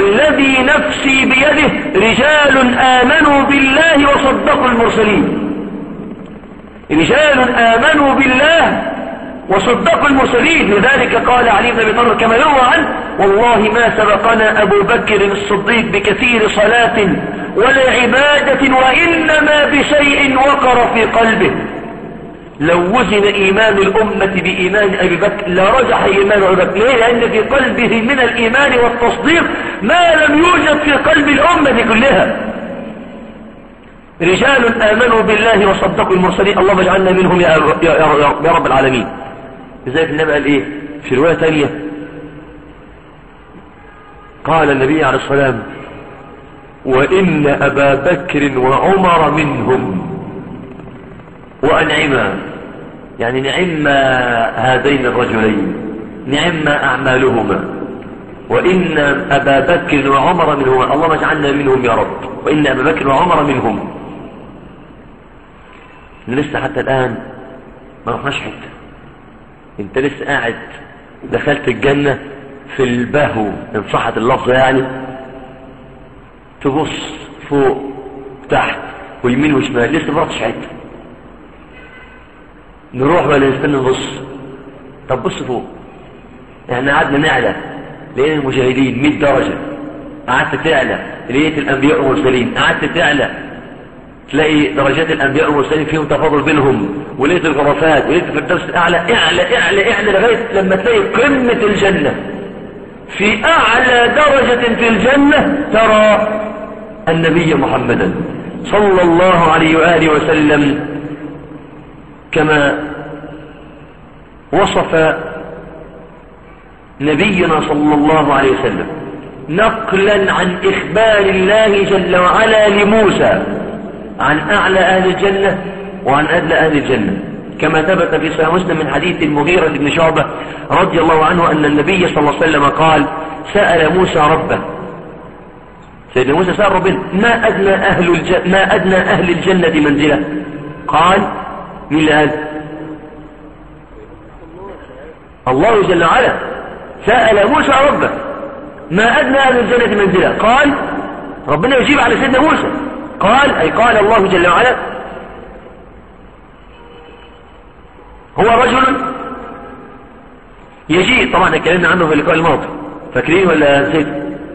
والذي نفسي بيده رجال آمنوا بالله وصدقوا المرسلين رجال آمنوا بالله وصدقوا المرسلين لذلك قال علي بن ابي طالب كما يروى عنه والله ما سبقنا ابو بكر الصديق بكثير صلاة ولا عبادة وانما بشيء وقر في قلبه لو وزن ايمان الامة بايمان ابي بكر لرجح ايمان ابي بكر ليه لان في قلبه من الايمان والتصديق ما لم يوجد في قلب الامة كلها رجال آمنوا بالله وصدقوا المرسلين اللهم اجعلنا منهم يا, يا, يا, يا رب العالمين لذلك النبي قال ايه في رواية تانية قال النبي عليه السلام وإن أبا بكر وعمر منهم وأنعما يعني نعم هذين الرجلين نعم أعمالهما وإن أبا بكر وعمر منهما اللهم اجعلنا منهم يا رب وإن أبا بكر وعمر منهم لسه حتى الآن ما رحناش حته انت لسه قاعد دخلت الجنة في البهو ان صحت اللفظة يعني تبص فوق تحت ويمين وشمال لسه ما رحتش حته نروح ولا نستنى نبص طب بص فوق احنا قعدنا نعلى لقينا المجاهدين 100 درجة قعدت تعلى لقيت الانبياء والمرسلين قعدت تعلى تلاقي درجات الانبياء والمرسلين فيهم تفاضل بينهم ولقيت الغرفات ولقيت في الدرس الاعلى اعلى اعلى اعلى لغايه لما تلاقي قمه الجنه في اعلى درجه في الجنه ترى النبي محمدا صلى الله عليه واله وسلم كما وصف نبينا صلى الله عليه وسلم نقلا عن اخبار الله جل وعلا لموسى عن أعلى أهل الجنة وعن أدنى أهل الجنة كما ثبت في صحيح مسلم من حديث المغيرة بن شعبة رضي الله عنه أن النبي صلى الله عليه وسلم قال سأل موسى ربه سيدنا موسى سأل ربنا ما أدنى أهل, الجنة ما أدنى أهل الجنة منزلة قال من اللي قال الله جل وعلا سأل موسى ربه ما أدنى أهل الجنة منزلة قال ربنا يجيب على سيدنا موسى قال أي قال الله جل وعلا هو رجل يجيء طبعا اتكلمنا عنه في اللقاء الماضي فاكرين ولا نسيت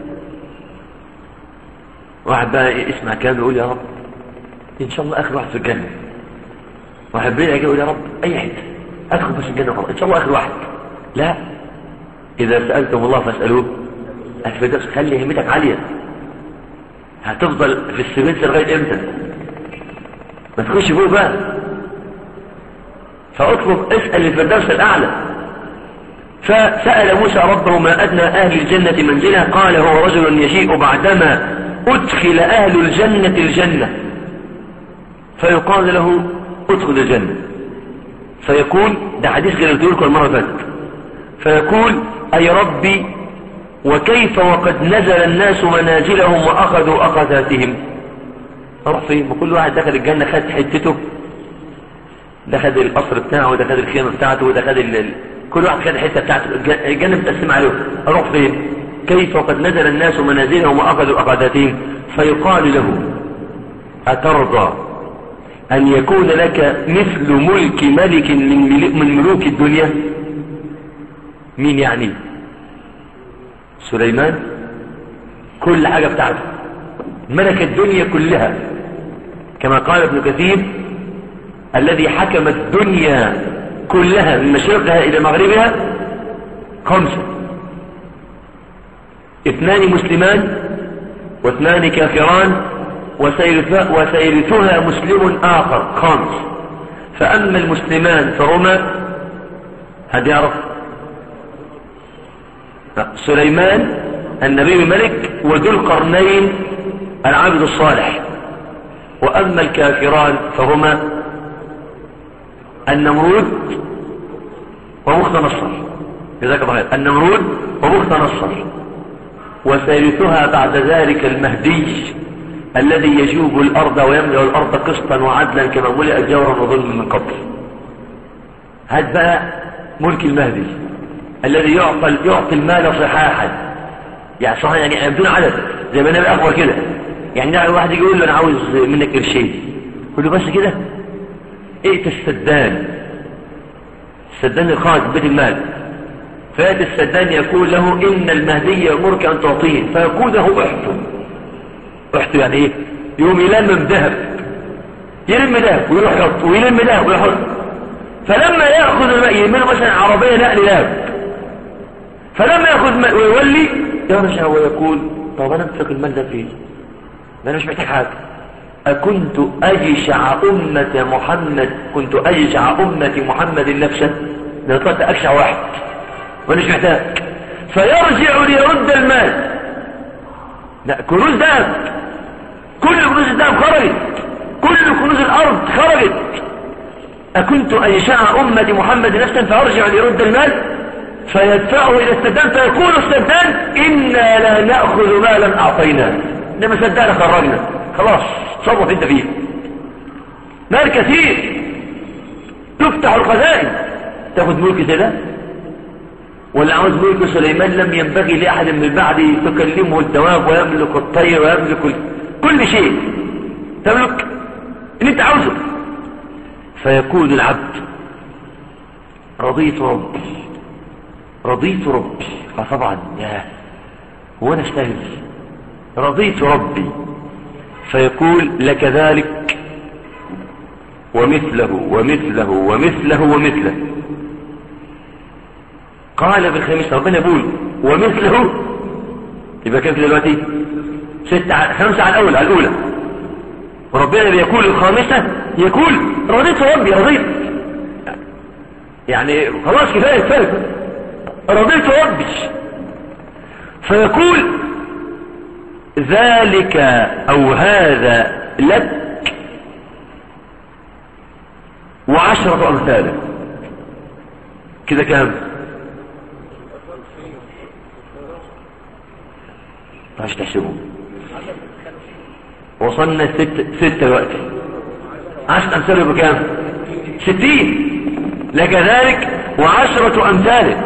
واحد بقى اسمع كلام يقول يا رب ان شاء الله اخر واحد في الجنه واحد بيجي يقول يا رب اي حته ادخل بس الجنه خلاص ان شاء الله اخر واحد لا اذا سالتم الله فاسالوه الفردوس خلي همتك عاليه هتفضل في السمنت لغاية امتى ما تخش فوق بقى فاطلب اسأل الفردوس الاعلى فسأل موسى ربه ما أدنى أهل الجنة منزلة قال هو رجل يجيء بعدما أدخل أهل الجنة الجنة فيقال له ادخل الجنة فيقول ده حديث غير لكم المرة فاتت فيقول أي ربي وكيف وقد نزل الناس منازلهم وأخذوا أخذاتهم أروح فين وكل واحد دخل الجنة خد حتته ده خد القصر بتاعه وده خد الخيمة بتاعته وده خد ال... كل واحد خد الحتة بتاعته الجنة متقسمة عليه أروح فين كيف وقد نزل الناس منازلهم وأخذوا أخذاتهم فيقال له أترضى أن يكون لك مثل ملك ملك من ملوك الدنيا مين يعني سليمان كل حاجة بتاعته ملك الدنيا كلها كما قال ابن كثير الذي حكم الدنيا كلها من مشرقها إلى مغربها خمسة اثنان مسلمان واثنان كافران وسيرثها مسلم آخر خامس فأما المسلمان فهما هل يعرف سليمان النبي الملك وذو القرنين العبد الصالح وأما الكافران فهما النمرود ومخت نصر جزاك الله خير النمرود ومخت نصر وثالثها بعد ذلك المهدي الذي يجوب الأرض ويملأ الأرض قسطا وعدلا كما ملئت جورا وظلما من قبل هذا بقى ملك المهدي الذي يعطي يعطي المال صحاحا يعني صحيح يعني بدون عدد زي ما النبي اخبر كده يعني يعني واحد يقول له انا عاوز منك قرشين يقول له بس كده ائت السدان السدان الخارج بيت المال فات السدان يقول له إن المهدي يأمرك أن تعطيه فيقول له احته احته يعني ايه يوم يلمم ذهب يلم ذهب ويروح يحط ويلم ذهب ويحط فلما يأخذ الماء يلمنه مثلا عربية نقل ذهب فلما يأخذ ماء ويولي يرجع ويقول طب أنا امسك المال ده فين أنا مش محتاج حاجة أكنت أجشع أمة محمد كنت أجشع أمة محمد نفسا ده طلعت أجشع واحد وأنا مش محتاج فيرجع ليرد المال لا كنوز ذهب كل كنوز الذهب خرجت كل كنوز الأرض خرجت أكنت أجشع أمة محمد نفسا فأرجع ليرد المال فيدفعه إلى السدان فيقول السدان إنا لا نأخذ مالا أعطيناه إنما سدان خرجنا خلاص صرف انت فيه مال كثير تفتح الخزائن تاخذ ملك زي ده ولا عاوز ملك سليمان لم ينبغي لأحد من بعده تكلمه الدواب ويملك الطير ويملك كل شيء تملك ان انت عاوزه فيقول العبد رضيت ربي رضيت ربي آه طبعا يا هو انا اشتغل رضيت ربي فيقول لك ذلك ومثله ومثله ومثله ومثله قال بالخميس ربنا يقول ومثله يبقى كم دلوقتي ستة على خمسة على الأولى على الأولى وربنا بيقول الخامسة يقول رضيت ربي رضيت يعني خلاص كفاية كفاية رضيت ربي فيقول ذلك أو هذا لك وعشرة أمثاله كده كام مش تحسبوا وصلنا ست ستة دلوقتي عشرة أمثاله بكام ستين لك ذلك وعشرة أمثاله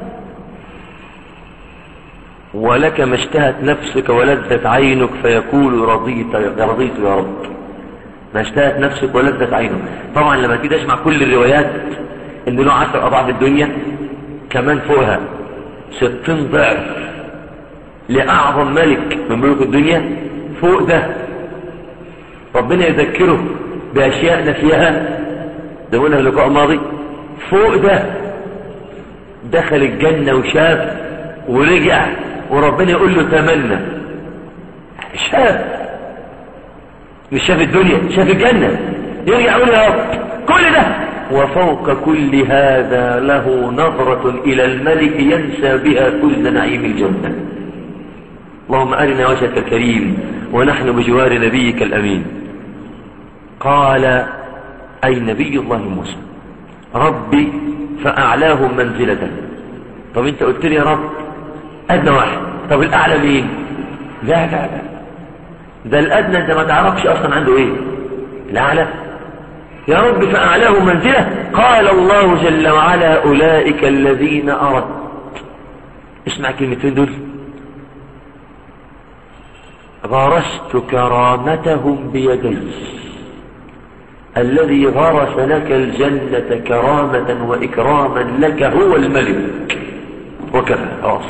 ولك ما اشتهت نفسك ولذت عينك فيقول رضيت رضيت يا رب ما اشتهت نفسك ولذت عينك طبعا لما تيجي تسمع كل الروايات ان له عشر اضعاف الدنيا كمان فوقها ستين ضعف لاعظم ملك من ملوك الدنيا فوق ده ربنا يذكره باشياء نسيها ده قلنا اللقاء الماضي فوق ده دخل الجنة وشاف ورجع وربنا يقول له تمنى شاف مش شاف الدنيا شاف الجنة يرجع يقول يا رب كل ده وفوق كل هذا له نظرة إلى الملك ينسى بها كل نعيم الجنة اللهم أرنا وجهك الكريم ونحن بجوار نبيك الأمين قال أي نبي الله موسى ربي فأعلاهم منزلة طب انت قلت لي يا رب أدنى واحد طب الأعلى مين لا لا لا ده الأدنى انت ما تعرفش أصلا عنده ايه الأعلى يا رب فأعلاه منزلة قال الله جل وعلا أولئك الذين أردت اسمع كلمتين دول غرست كرامتهم بيدي الذي غرس لك الجنة كرامة وإكراما لك هو الملك وكفى خلاص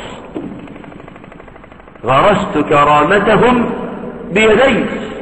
غرست كرامتهم بيدي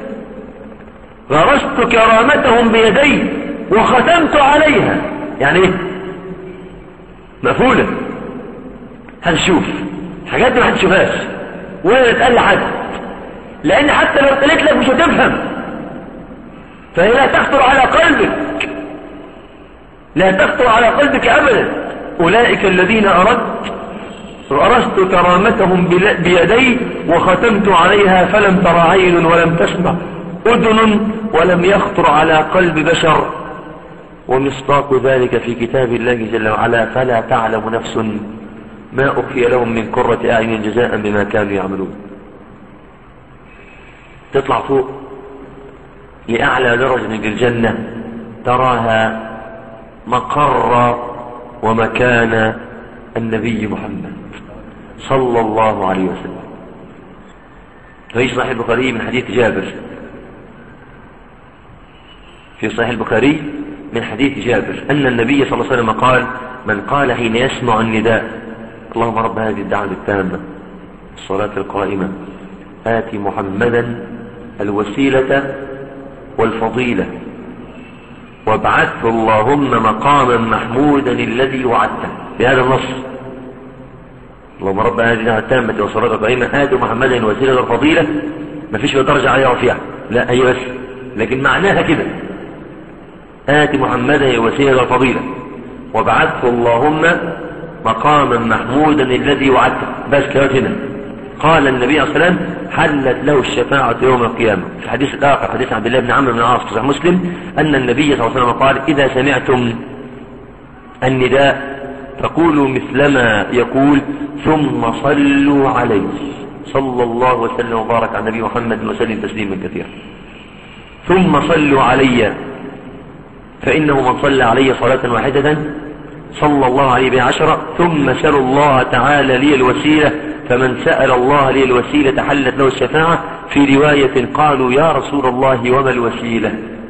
غرست كرامتهم بيدي وختمت عليها يعني ايه مقفولة هنشوف حاجات دي ما هنشوفهاش ولا تقال لحد لان حتى لو قلت لك مش هتفهم فهي لا تخطر على قلبك لا تخطر على قلبك ابدا اولئك الذين اردت غرست كرامتهم بيدي وختمت عليها فلم تر عين ولم تسمع أذن ولم يخطر على قلب بشر ومصداق ذلك في كتاب الله جل وعلا فلا تعلم نفس ما أخفي لهم من قرة أعين جزاء بما كانوا يعملون تطلع فوق لأعلى درجة من الجنة تراها مقر ومكان النبي محمد صلى الله عليه وسلم في صحيح البخاري من حديث جابر في صحيح البخاري من حديث جابر أن النبي صلى الله عليه وسلم قال من قال حين يسمع النداء اللهم رب هذه الدعوة التامة الصلاة القائمة آت محمدا الوسيلة والفضيلة وابعثه اللهم مقاما محمودا الذي وعدته بهذا النص اللهم رب هذه الدعوة التامة والصلاة القائمة آت محمدا الوسيلة والفضيلة ما فيش درجة عليها وفيها لا هي بس لكن معناها كده آت محمدا الوسيلة والفضيلة وابعثه اللهم مقاما محمودا الذي وعدته بس كده هنا قال النبي صلى الله عليه وسلم حلت له الشفاعة يوم القيامة في الحديث الآخر حديث عبد الله بن عمرو بن العاص صحيح مسلم أن النبي صلى الله عليه وسلم قال إذا سمعتم النداء فقولوا مثلما يقول ثم صلوا عليه صلى الله وسلم وبارك على النبي محمد وسلم تسليما كثيرا ثم صلوا علي فإنه من صلى علي صلاة واحدة صلى الله عليه بها عشرة ثم سألوا الله تعالى لي الوسيلة فمن سأل الله لي الوسيلة حلت له الشفاعة في رواية قالوا يا رسول الله وما الوسيلة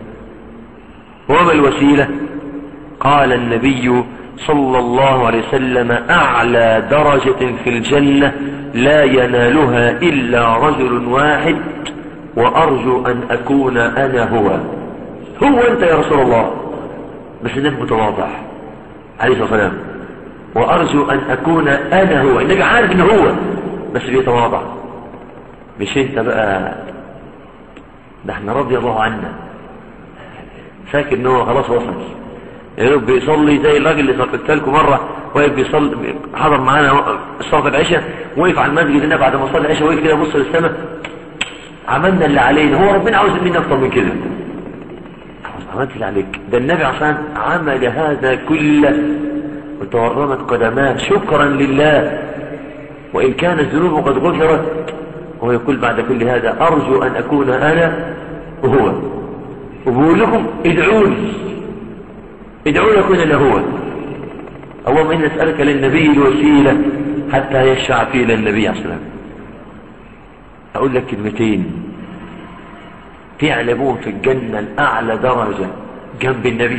وما الوسيلة قال النبي صلى الله عليه وسلم أعلى درجة في الجنة لا ينالها إلا رجل واحد وأرجو أن أكون أنا هو هو أنت يا رسول الله بس النبي متواضع عليه الصلاة والسلام وأرجو أن أكون أنا هو النبي عارف أنه هو بس بيتواضع مش أنت بقى ده احنا رضي الله عنا فاكر ان هو خلاص وصل يا بيصلي زي الراجل اللي صلت لكم مرة واقف بيصلي حضر معانا صلاة العشاء وقف على المسجد هنا بعد ما صلى العشاء وقف كده بص للسماء عملنا اللي علينا هو ربنا عاوز مني اكتر من كده عملت اللي عليك ده النبي عشان عمل هذا كله وتورمت قدماه شكرا لله وإن كانت الذنوب قد غفرت هو يقول بعد كل هذا أرجو أن أكون أنا وهو وبقول لكم ادعوا لي ادعوا لي أكون أنا هو اللهم إن نسألك للنبي الوسيلة حتى يشفع فيه للنبي عليه السلام أقول لك كلمتين تعلمون في الجنة الأعلى درجة جنب النبي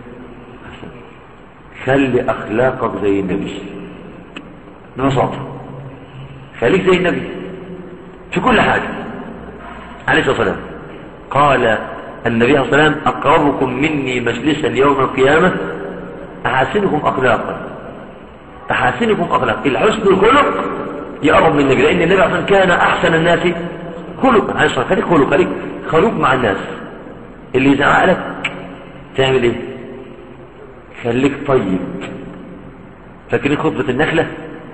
خلي أخلاقك زي النبي ببساطة خليك زي النبي في كل حاجة عليه الصلاة والسلام قال النبي عليه الصلاة والسلام أقربكم مني مجلسا يوم القيامة أحسنكم أخلاقا أحسنكم أخلاقا الحسن الخلق يقرب من النبي لأن النبي عليه كان أحسن الناس خلق عليه الصلاة خليك خلق خليك خلوق مع الناس اللي يزعق لك تعمل ايه خليك طيب فاكرين خطبة النخلة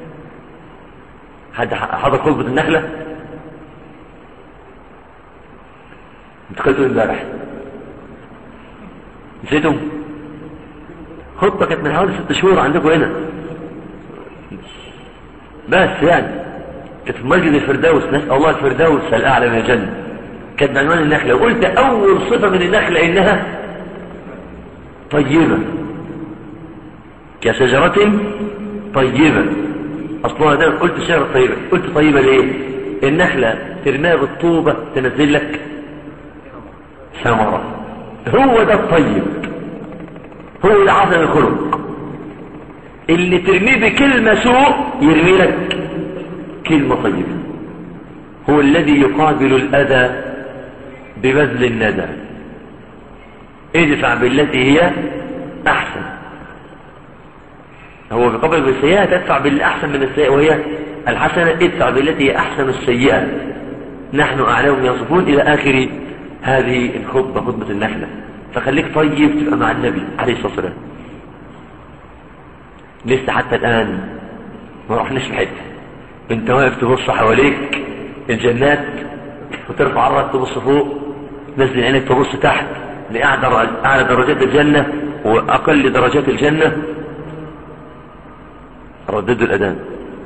حد حضر خطبة النخلة انتقلتوا امبارح نسيتم خطبة كانت من حوالي ست شهور عندكم هنا بس يعني كانت في مسجد الفردوس نسأل الله الفردوس الأعلى من الجنة كانت بعنوان النخلة وقلت أول صفة من النخلة إنها طيبة كشجرة طيبة أصلها ده قلت شجرة طيبة قلت طيبة ليه النخلة ترميها بالطوبة تنزل لك ثمرة هو ده الطيب هو ده عظم الخلق اللي ترميه بكلمة سوء يرمي لك كلمة طيبة هو الذي يقابل الأذى ببذل الندى ادفع بالتي هي أحسن هو بقبل بالسيئة تدفع بالأحسن من السيئة وهي الحسنة ادفع بالتي هي أحسن السيئة نحن أعلم يصفون إلى آخر هذه الخطبة خطبة النخلة فخليك طيب تبقى مع النبي عليه الصلاة والسلام لسه حتى الآن ما رحناش في حته انت واقف تبص حواليك الجنات وترفع الرأس تبص فوق نزل عينك تبص تحت لأعلى أعلى درجات الجنة وأقل درجات الجنة رددوا الأذان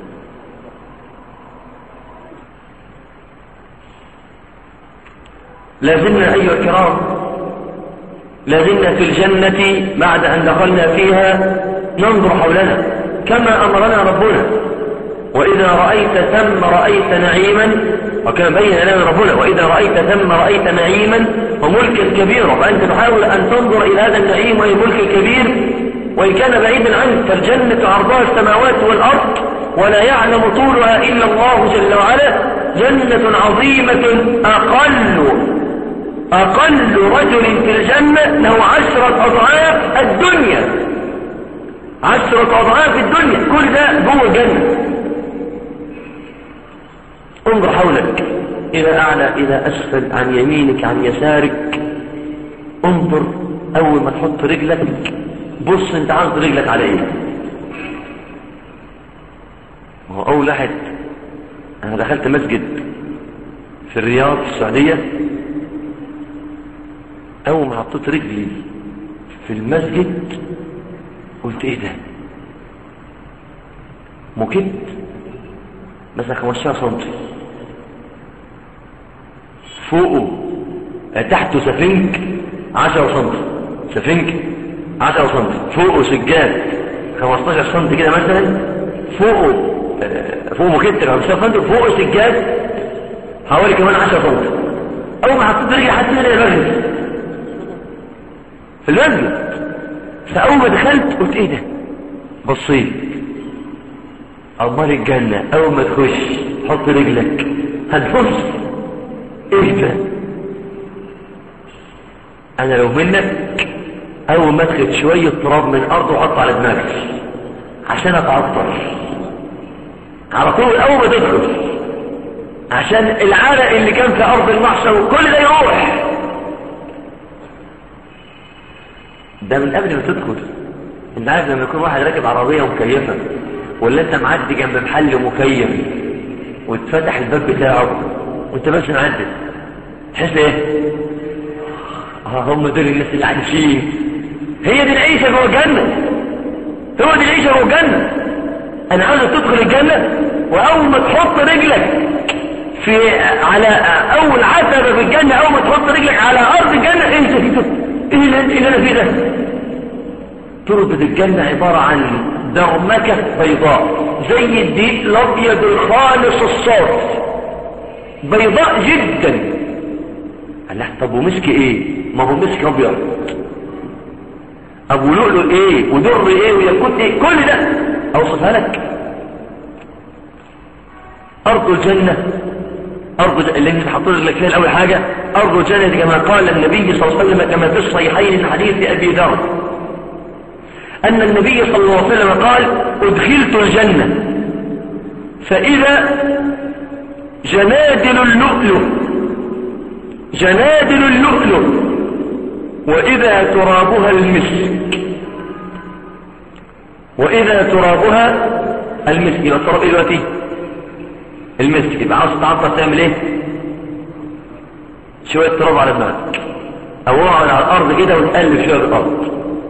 لازلنا أيها الكرام لازلنا في الجنة بعد أن دخلنا فيها ننظر حولنا كما أمرنا ربنا وإذا رأيت ثم رأيت نعيما وكان بين لنا ربنا وإذا رأيت ثم رأيت نعيما وملكا كبيرا فأنت تحاول أن تنظر إلى هذا النعيم وهي ملك كبير وإن كان بعيدا عنك فالجنة عرضها السماوات والأرض ولا يعلم طولها إلا الله جل وعلا جنة عظيمة أقل أقل رجل في الجنة له عشرة أضعاف الدنيا عشرة أضعاف الدنيا كل ده جوه الجنة انظر حولك إلى أعلى إلى أسفل عن يمينك عن يسارك انظر أول ما تحط رجلك بص انت عاوز رجلك على ايه هو أول واحد أنا دخلت مسجد في الرياض في السعودية أول ما حطيت رجلي في المسجد قلت إيه ده مكت مثلا 15 سنتي فوقه تحته سفنك 10 سنتي سفنك 10 سنتي فوقه سجاد 15 سنتي كده مثلا فوقه فوق مكت 15 سنتي فوقه سجاد حوالي كمان 10 سنتي اول ما حطيت رجلي حسيت ان المسجد في المسجد فاول ما دخلت قلت ايه ده بصيت امال الجنه اول ما تخش حط رجلك هتبص ايه ده انا لو منك اول ما ادخل شويه تراب من الارض واحط على دماغي عشان اتعطر على طول اول ما تدخل عشان العرق اللي كان في ارض المحشر وكل ده يروح ده من قبل ما تدخل انت عارف لما يكون واحد راكب عربيه مكيفه ولا انت معدي جنب محل مكيف واتفتح الباب بتاعه وانت بس معدي تحس ايه اه هم دول الناس اللي عايشين هي دي العيشه جوه الجنه هو دي العيشه جوه الجنه انا عاوزك تدخل الجنه واول ما تحط رجلك في على اول عتبه في الجنه اول ما تحط رجلك على ارض الجنه انت ايه اللي اللي انا فيه ده تربة الجنة عبارة عن درمكة بيضاء زي الديك الابيض الخالص الصاف بيضاء جدا قال لها طب ومسك ايه ما هو مسك ابيض ابو لؤلؤ ايه ودر ايه وياقوت ايه كل ده اوصفها لك ارض الجنة ارض اللي انت حاطط لك فيها اول حاجة ارض الجنة كما قال النبي صلى الله عليه وسلم كما في الصحيحين من حديث ابي ذر ان النبي صلى الله عليه وسلم قال ادخلت الجنة فاذا جنادل اللؤلؤ جنادل اللؤلؤ وإذا ترابها المسك وإذا ترابها المسك يبقى التراب دلوقتي المسك يبقى عاوز تعطر تعمل ايه شوية تراب على دماغك او اقعد على الارض كده وتقلب شوية الارض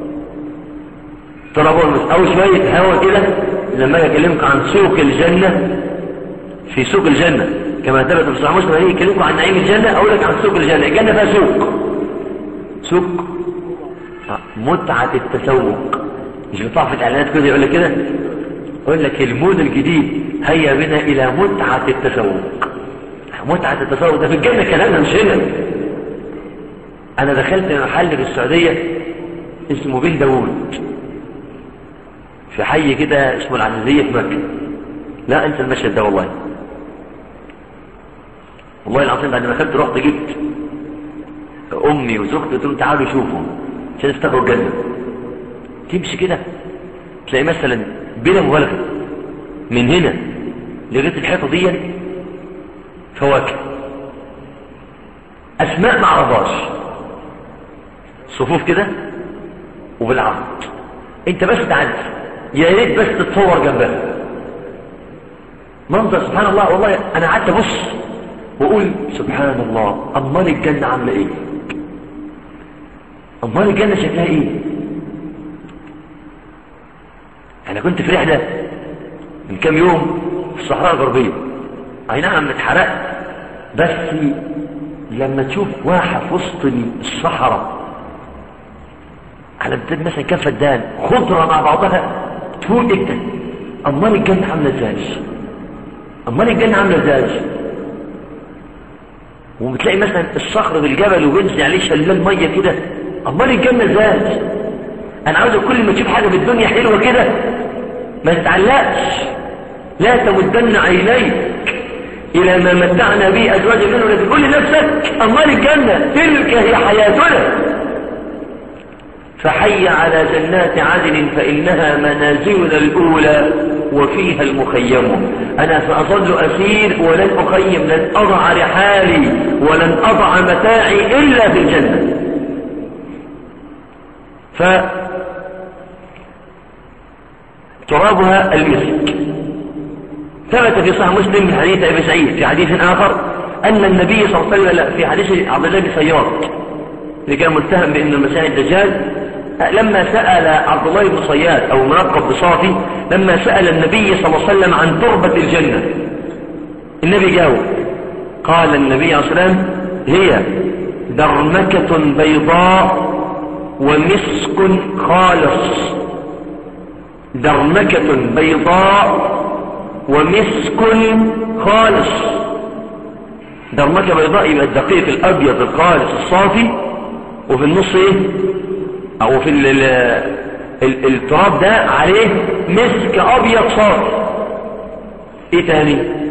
تراب المسك او شوية هوا كده لما اجي اكلمك عن سوق الجنة في سوق الجنة كما ثبت في صحيح مسلم هيجي يكلمكم عن نعيم الجنة اقول لك عن سوق الجنة الجنة فيها سوق سوق متعة التسوق مش بيطلع في الاعلانات كده يقول لك كده يقول لك المود الجديد هيا بنا الى متعة التسوق متعة التسوق ده في الجنة كلامنا مش هنا انا دخلت محل في السعودية اسمه بن داوود في حي كده اسمه العزيزية في مكة لا انت المشهد ده والله والله العظيم بعد ما دخلت رحت جبت امي وزوجتي قلت لهم تعالوا شوفوا عشان تفتكروا الجنه تمشي كده تلاقي مثلا بلا مبالغه من هنا لغايه الحيطه دي فواكه اسماء ما اعرفهاش صفوف كده وبالعرض انت بس تعدي يا ريت بس تتصور جنبها منظر سبحان الله والله انا قعدت ابص واقول سبحان الله امال الجنه عامله ايه امال الجنه شكلها ايه انا كنت في رحله من كام يوم في الصحراء الغربيه اي نعم اتحرقت بس لما تشوف واحد في وسط الصحراء على امتداد مثلا كف الدان خضره مع بعضها تقول انت امال الجنه عامله ازاي امال الجنة عاملة ازاي وبتلاقي مثلا الصخر بالجبل وبينزل عليه شلال مية كده امال الجنة ازاي انا عاوز كل ما تشوف حاجة في الدنيا حلوة كده ما تتعلقش لا تمدن عينيك الى ما متعنا به ازواج منه لكن قل لنفسك امال الجنة تلك هي حياتنا فحي على جنات عدن فإنها منازلنا الأولى وفيها المخيم أنا سأظل أسير ولن أخيم لن أضع رحالي ولن أضع متاعي إلا في الجنة ف ترابها المسك ثبت في صحيح مسلم من حديث أبي سعيد في حديث آخر أن النبي صلى الله عليه وسلم في حديث عبد الله بن سيار اللي كان متهم بأن المسيح الدجال لما سأل عبد الله بن صياد أو منقب بصافي لما سأل النبي صلى الله عليه وسلم عن تربة الجنة النبي جاوب قال النبي عليه الصلاة والسلام هي درمكة بيضاء ومسك خالص درمكة بيضاء ومسك خالص درمكة بيضاء يبقى الدقيق الأبيض الخالص الصافي وفي النص ايه او في ال ال ال التراب ده عليه مسك ابيض صافي ايه تاني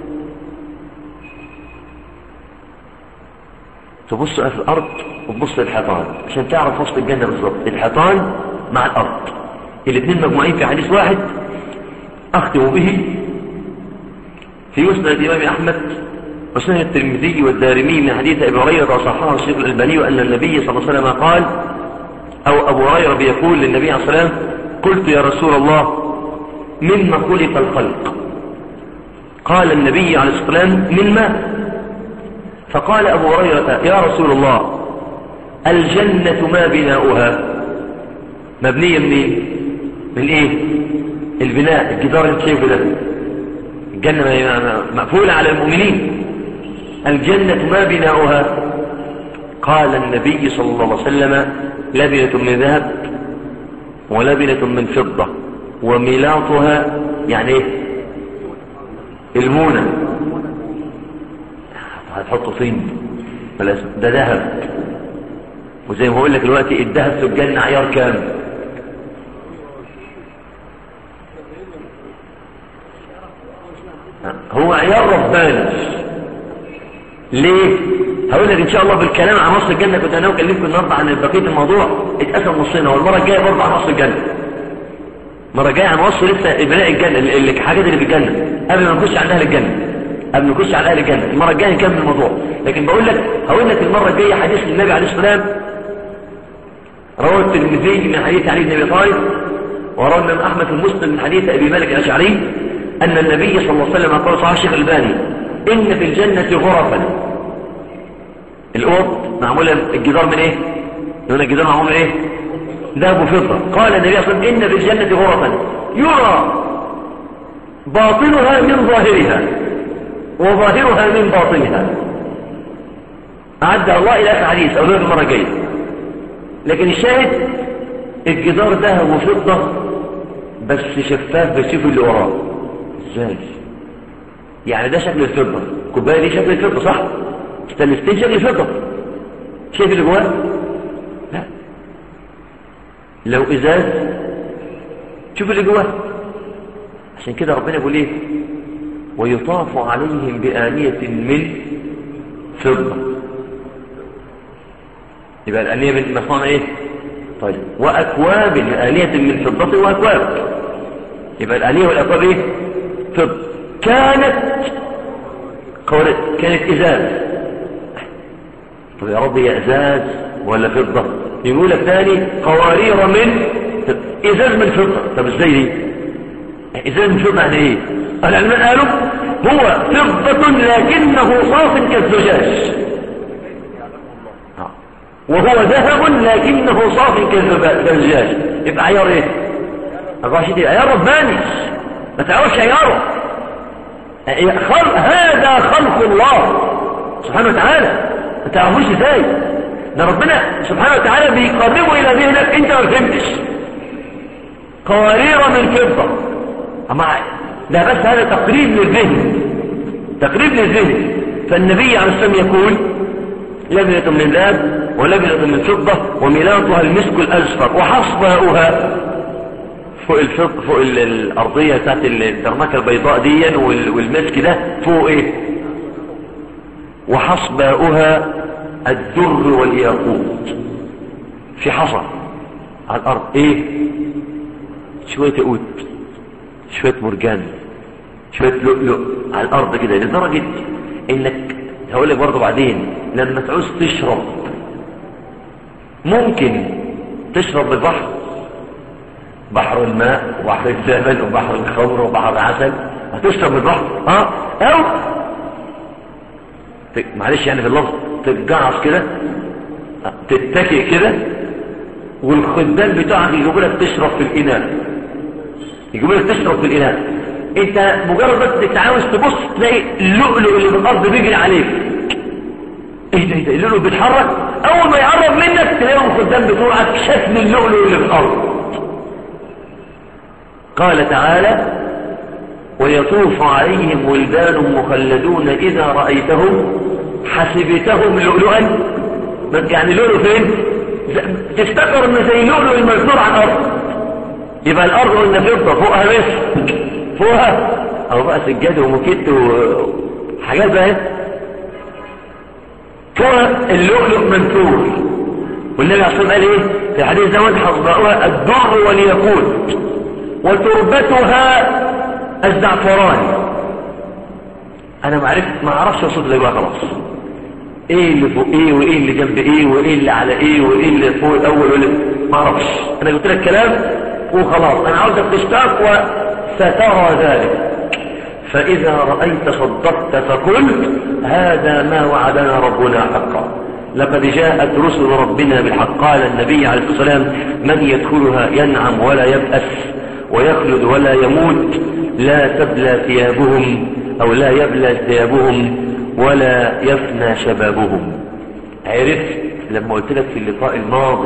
تبص في الارض وتبص للحيطان عشان تعرف وسط الجنه بالظبط الحيطان مع الارض الاثنين مجموعين في حديث واحد اختم به في مسند الامام احمد وسنن الترمذي والدارمي من حديث ابي هريره وصححه الشيخ الالباني ان النبي صلى الله عليه وسلم قال او ابو هريره بيقول للنبي عليه الصلاه والسلام قلت يا رسول الله مما خلق الخلق قال النبي عليه الصلاه والسلام من ماء فقال ابو هريره يا رسول الله الجنه ما بناؤها مبنيه منين من ايه البناء الجدار اللي شايفه ده الجنه مقفوله على المؤمنين الجنه ما بناؤها قال النبي صلى الله عليه وسلم لبنة من ذهب ولبنة من فضة وميلاطها يعني ايه المونة هتحطه فين ده ذهب وزي ما بقول لك دلوقتي الذهب في الجنة عيار كام هو عيار رباني ليه هقول لك ان شاء الله بالكلام عن نص الجنه كنت انا وكلمتكم النهارده عن بقيه الموضوع اتقسم نصين والمره الجايه برضه عن نص الجنه المره الجايه هنوصل لسه بناء الجنه الحاجات اللي في الجنه قبل ما نخش على اهل الجنه قبل ما نخش على اهل الجنه المره الجايه نكمل الموضوع لكن بقول لك هقول لك المره الجايه حديث النبي عليه الصلاه والسلام رواه الترمذي من حديث علي بن ابي طالب وروى الامام احمد المسلم من حديث ابي مالك الاشعري ان النبي صلى الله عليه وسلم قال صحيح الشيخ الباني ان في الجنه غرفا الأوض معمولة الجدار من ايه هنا الجدار معمول من ايه ذهب وفضة قال النبي صلى الله عليه وسلم إن في الجنة غرفا يرى باطنها من ظاهرها وظاهرها من باطنها أعد الله إلى آخر حديث أو المرة الجاية لكن الشاهد الجدار ذهب وفضة بس شفاف بشوف اللي وراه ازاي يعني ده شكل الفضة الكوبايه دي شكل الفضة صح ستانستين شكل فضة شايف اللي جواه لا لو ازاز شوف اللي جواه عشان كده ربنا يقول ايه ويطاف عليهم بآنية من فضة يبقى الآنية من مصنع ايه طيب وأكواب آنية من فضة وأكواب يبقى الآنية والأكواب ايه فضة كانت كانت إزاز طب يا رب هي ازاز ولا فضة يقول لك تاني قوارير من ازاز من فضة طب ازاي دي ازاز من فضة يعني ايه العلماء قالوا هو فضة لكنه صاف كالزجاج وهو ذهب لكنه صاف كالزجاج يبقى عيار ايه الراشد عيار رباني ما تعرفش عياره هذا خلق الله سبحانه وتعالى ما تعرفوش ازاي ده ربنا سبحانه وتعالى بيقربه الى ذهنك انت ما فهمتش قوارير من فضه اما ده بس هذا تقريب للذهن تقريب للذهن فالنبي عليه السلام يقول لبنة من ذهب ولبنة من فضة وملاطها المسك الأزفر وحصباؤها فوق الفض فوق الأرضية بتاعت الدرمكة البيضاء دي والمسك ده فوق ايه وحصباؤها الدر والياقوت في حصى على الأرض ايه شوية قوت شوية مرجان شوية لؤلؤ على الأرض كده لدرجة انك هقول لك برضه بعدين لما تعوز تشرب ممكن تشرب بالبحر بحر الماء وبحر الزمن وبحر الخمر وبحر العسل هتشرب بالبحر اه او معلش يعني في اللفظ تتجعص كده تتكئ كده والخدام بتاعك يجيبوا لك تشرب في الاناء يجيبوا لك تشرب في الاناء انت مجرد بس انت عاوز تبص تلاقي اللؤلؤ اللي في الارض بيجري عليك ايه ده ايه ده اللؤلؤ بيتحرك اول ما يقرب منك تلاقيهم الخدام بتوعك شكل اللؤلؤ اللي في الارض قال تعالى ويطوف عليهم ولدان مخلدون اذا رايتهم حسبتهم لؤلؤا يعني لؤلؤ فين تفتكر ان زي لؤلؤ المنثور على الارض يبقى الارض قلنا فضه فوقها مسك فوقها او بقى سجاد ومكت وحاجات بقى كان اللؤلؤ منثور والنبي عليه الصلاه قال ايه في حديث زوج حصباؤها الدر والياقوت وتربتها الزعفران انا ما عرفت ما اعرفش اوصف لك بقى خلاص ايه اللي فوق ايه وايه اللي جنب ايه وايه اللي على ايه وايه اللي فوق الاول ولا ما اعرفش انا قلت لك كلام وخلاص انا عاوزك تشتاق وسترى ذلك فاذا رايت صدقت فقلت هذا ما وعدنا ربنا حقا لقد جاءت رسل ربنا بالحق قال النبي عليه الصلاه والسلام من يدخلها ينعم ولا يبأس ويخلد ولا يموت لا تبلى ثيابهم او لا يبلى ثيابهم ولا يفنى شبابهم عرفت لما قلت لك في اللقاء الماضي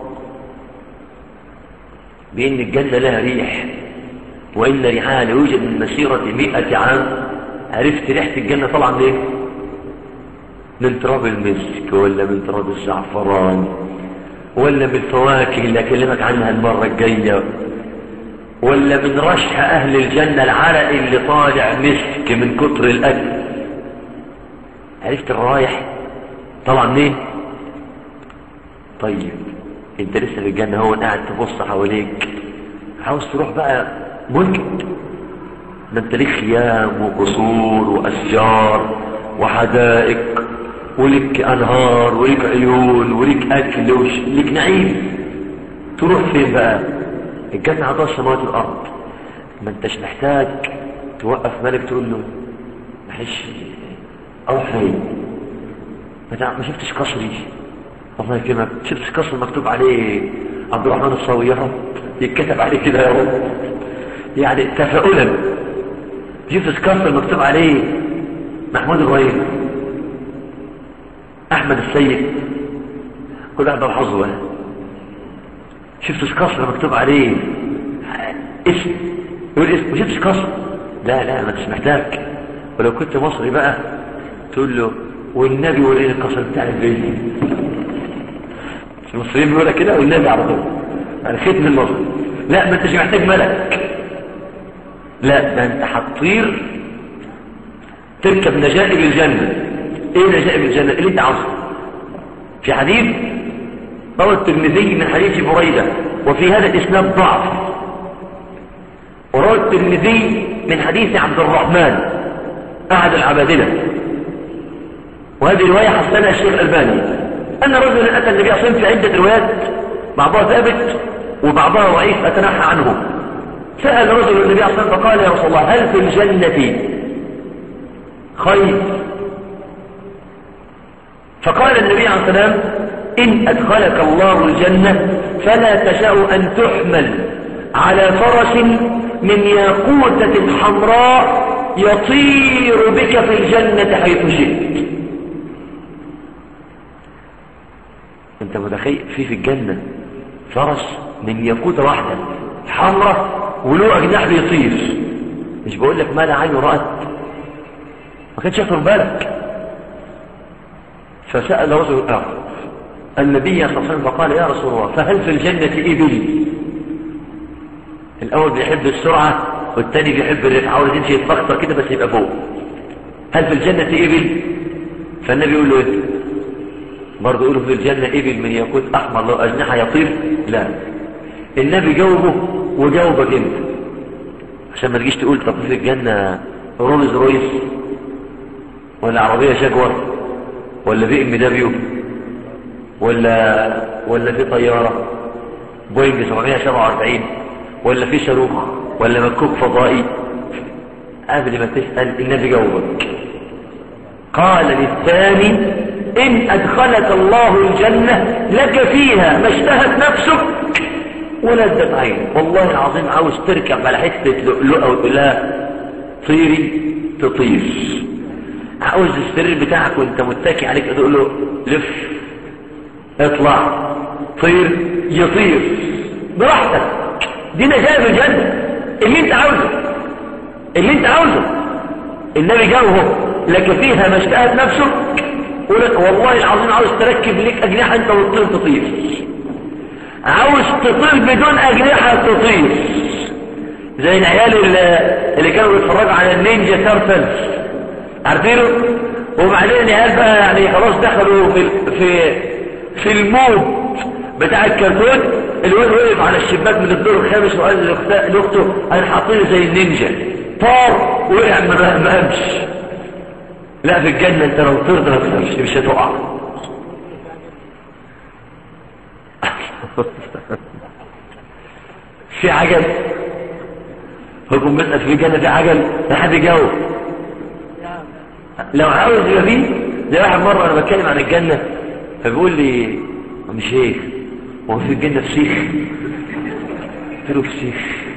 بان الجنة لها ريح وان ريحها يوجد من مسيرة مئة عام عرفت ريحة الجنة طبعا ليه من تراب المسك ولا من تراب الزعفران ولا من الفواكه اللي اكلمك عنها المرة الجاية ولا من رشح اهل الجنة العرق اللي طالع مسك من كتر الاكل عرفت الرايح طلع منين طيب انت لسه في الجنة هو قاعد تبص حواليك عاوز تروح بقى ملك ده انت ليك خيام وقصور واشجار وحدائق ولك انهار ولك عيون ولك اكل ولك نعيم تروح فين بقى الجنة عطاء السماوات والارض ما انتش محتاج توقف ملك تقول له معلش اروح فين ما شفتش قصري الله يكرمك شفتش قصر مكتوب عليه عبد الرحمن الصاوي يا رب يتكتب عليه كده يا رب يعني تفاؤلا شفتش قصر مكتوب عليه محمود ابراهيم احمد السيد كل واحد حظه شفتش قصر مكتوب عليه اسم يقول اسم شفتش قصر لا لا ما انتش محتاج ولو كنت مصري بقى تقول له والنبي وريني القصر بتاع البيت المصريين بيقولها كده والنبي على طول يعني ختم المصر لا ما انتش محتاج ملك لا ده انت هتطير تركب نجائب الجنة ايه نجائب الجنة اللي انت عاوزه في حديث روى الترمذي من حديث بريدة وفي هذا الاسناد ضعف وروى الترمذي من حديث عبد الرحمن احد العبادلة وهذه رواية حسنها الشيخ الألباني أن رجلا أتى النبي صلى في عدة روايات بعضها ثابت وبعضها ضعيف أتنحى عنه سأل رجل النبي صلى الله عليه وسلم فقال يا رسول الله هل في الجنة خير فقال النبي عليه السلام إن أدخلك الله الجنة فلا تشاء أن تحمل على فرس من ياقوتة حمراء يطير بك في الجنة حيث شئت انت متخيل في في الجنة فرس من ياقوتة واحدة حمراء وله أجناح بيطير مش بقول لك ما لا عين رأت ما كانش يخطر بالك فسأل رجل آخر النبي صلى الله عليه وسلم فقال يا رسول الله فهل في الجنة إبل الأول بيحب السرعة والتاني بيحب الرفعة عاوز يمشي يتبختر كده بس يبقى فوق هل في الجنة إبل فالنبي يقول له إيه برضه يقولوا في الجنة إبل من يكون أحمر لو أجنحة يطير لا النبي جاوبه وجاوبك انت عشان ما تجيش تقول طب في الجنة رولز رويس ولا عربية شجور ولا في ام دبليو ولا ولا في طيارة بوينج 747 ولا في صاروخ ولا مكوك فضائي قبل ما تسأل النبي جاوبك قال للثاني إن أدخلك الله الجنة لك فيها ما اشتهت نفسك ولذت عين والله العظيم عاوز تركب على حتة لؤلؤة وتقول لها طيري تطير عاوز السرير بتاعك وانت متكي عليك تقول له لف اطلع طير يطير براحتك دي نجاة في الجنة اللي انت عاوزه اللي انت عاوزه النبي جاوه لك فيها ما اشتهت نفسك ولك والله العظيم عاوز تركب لك اجنحة انت والطير تطير عاوز تطير بدون اجنحة تطير زي العيال اللي, اللي كانوا بيتفرجوا على النينجا تيرتلز عارفينه وبعدين العيال بقى يعني خلاص دخلوا في في في المود بتاع الكرتون الواد وقف على الشباك من الدور الخامس وقال لاخته انا حاطيني زي النينجا طار وقع ما قامش لا في الجنه انت لو طرت ما تخافش مش هتقع في عجل هكم بسأل في الجنة في عجل لا حد يجاوب لو عاوز يبقى فيه زي واحد مرة انا بتكلم عن الجنة فبيقول لي عم شيخ هو في الجنة فسيخ قلت له فسيخ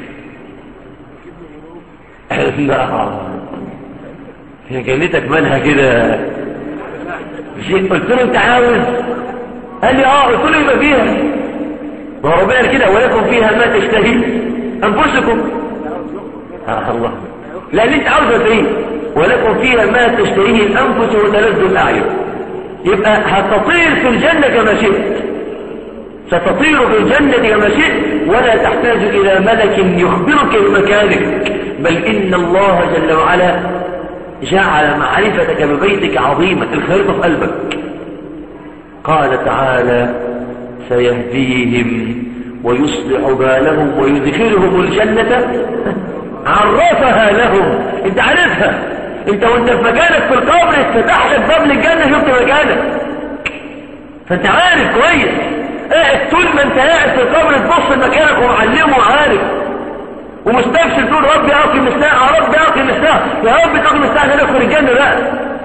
لا هي جنتك مالها كده قلت له انت عاوز قال لي اه قلت له يبقى فيها ما هو ربنا كده ولكم فيها ما تشتهي انفسكم آه الله لان انت عاوز فيه ولكم فيها ما تشتهيه الانفس وتلذ الاعين يبقى هتطير في الجنة كما شئت ستطير في الجنة كما شئت ولا تحتاج إلى ملك يخبرك بمكانك بل إن الله جل وعلا جعل معرفتك ببيتك عظيمة الخريطة في قلبك قال تعالى سيهديهم ويصلح بالهم ويدخلهم الجنة عرفها لهم انت عارفها انت وانت في مكانك في القبر اتفتح لك باب للجنة شفت مكانك فانت عارف كويس قاعد طول ما انت قاعد في القبر تبص لمكانك ومعلمه وعارف ومستبشر تقول ربي اقم الساعة يا رب اقم الساعة يا رب تقم الساعة عشان ادخل الجنة بقى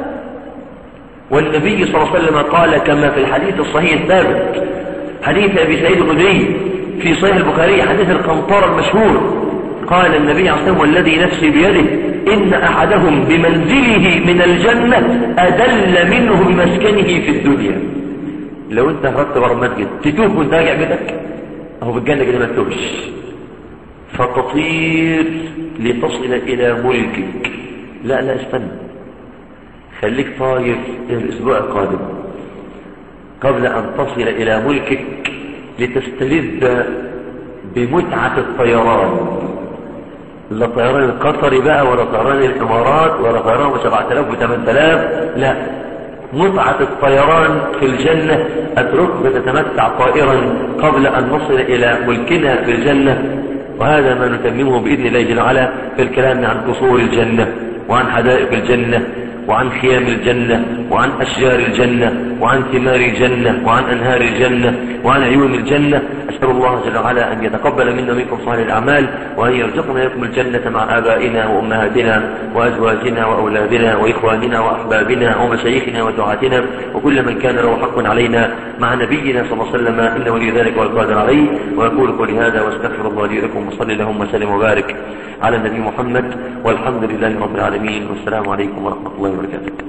والنبي صلى الله عليه وسلم قال كما في الحديث الصحيح الثابت حديث ابي سعيد الخدري في صحيح البخاري حديث القنطرة المشهور قال النبي عليه الصلاة والسلام والذي نفسي بيده إن أحدهم بمنزله من الجنة أدل منه بمسكنه في الدنيا لو انت هربت بره المسجد تتوب وانت راجع بيتك اهو في الجنة كده ما تتوبش فتطير لتصل إلى ملكك لا لا استنى خليك طاير الأسبوع القادم قبل أن تصل إلى ملكك لتستلذ بمتعة الطيران لا طيران القطري بقى ولا طيران الإمارات ولا طيران 7000 و 8000 لا متعة الطيران في الجنة أترك تتمتع طائرا قبل أن نصل إلى ملكنا في الجنة وهذا ما نتممه بإذن الله جل وعلا في الكلام عن قصور الجنة وعن حدائق الجنة وعن خيام الجنة وعن أشجار الجنة وعن ثمار الجنة وعن أنهار الجنة وعن عيون الجنة أسأل الله جل وعلا أن يتقبل منا ومنكم صالح الأعمال وأن يرزقنا لكم الجنة مع آبائنا وأمهاتنا وأزواجنا وأولادنا وإخواننا وأحبابنا ومشايخنا ودعاتنا وكل من كان له حق علينا مع نبينا صلى الله عليه وسلم إنه ولي ذلك والقادر عليه وأقول قولي هذا واستغفر الله لي ولكم وصلي اللهم وسلم وبارك على النبي محمد والحمد لله رب العالمين والسلام عليكم ورحمة الله وبركاته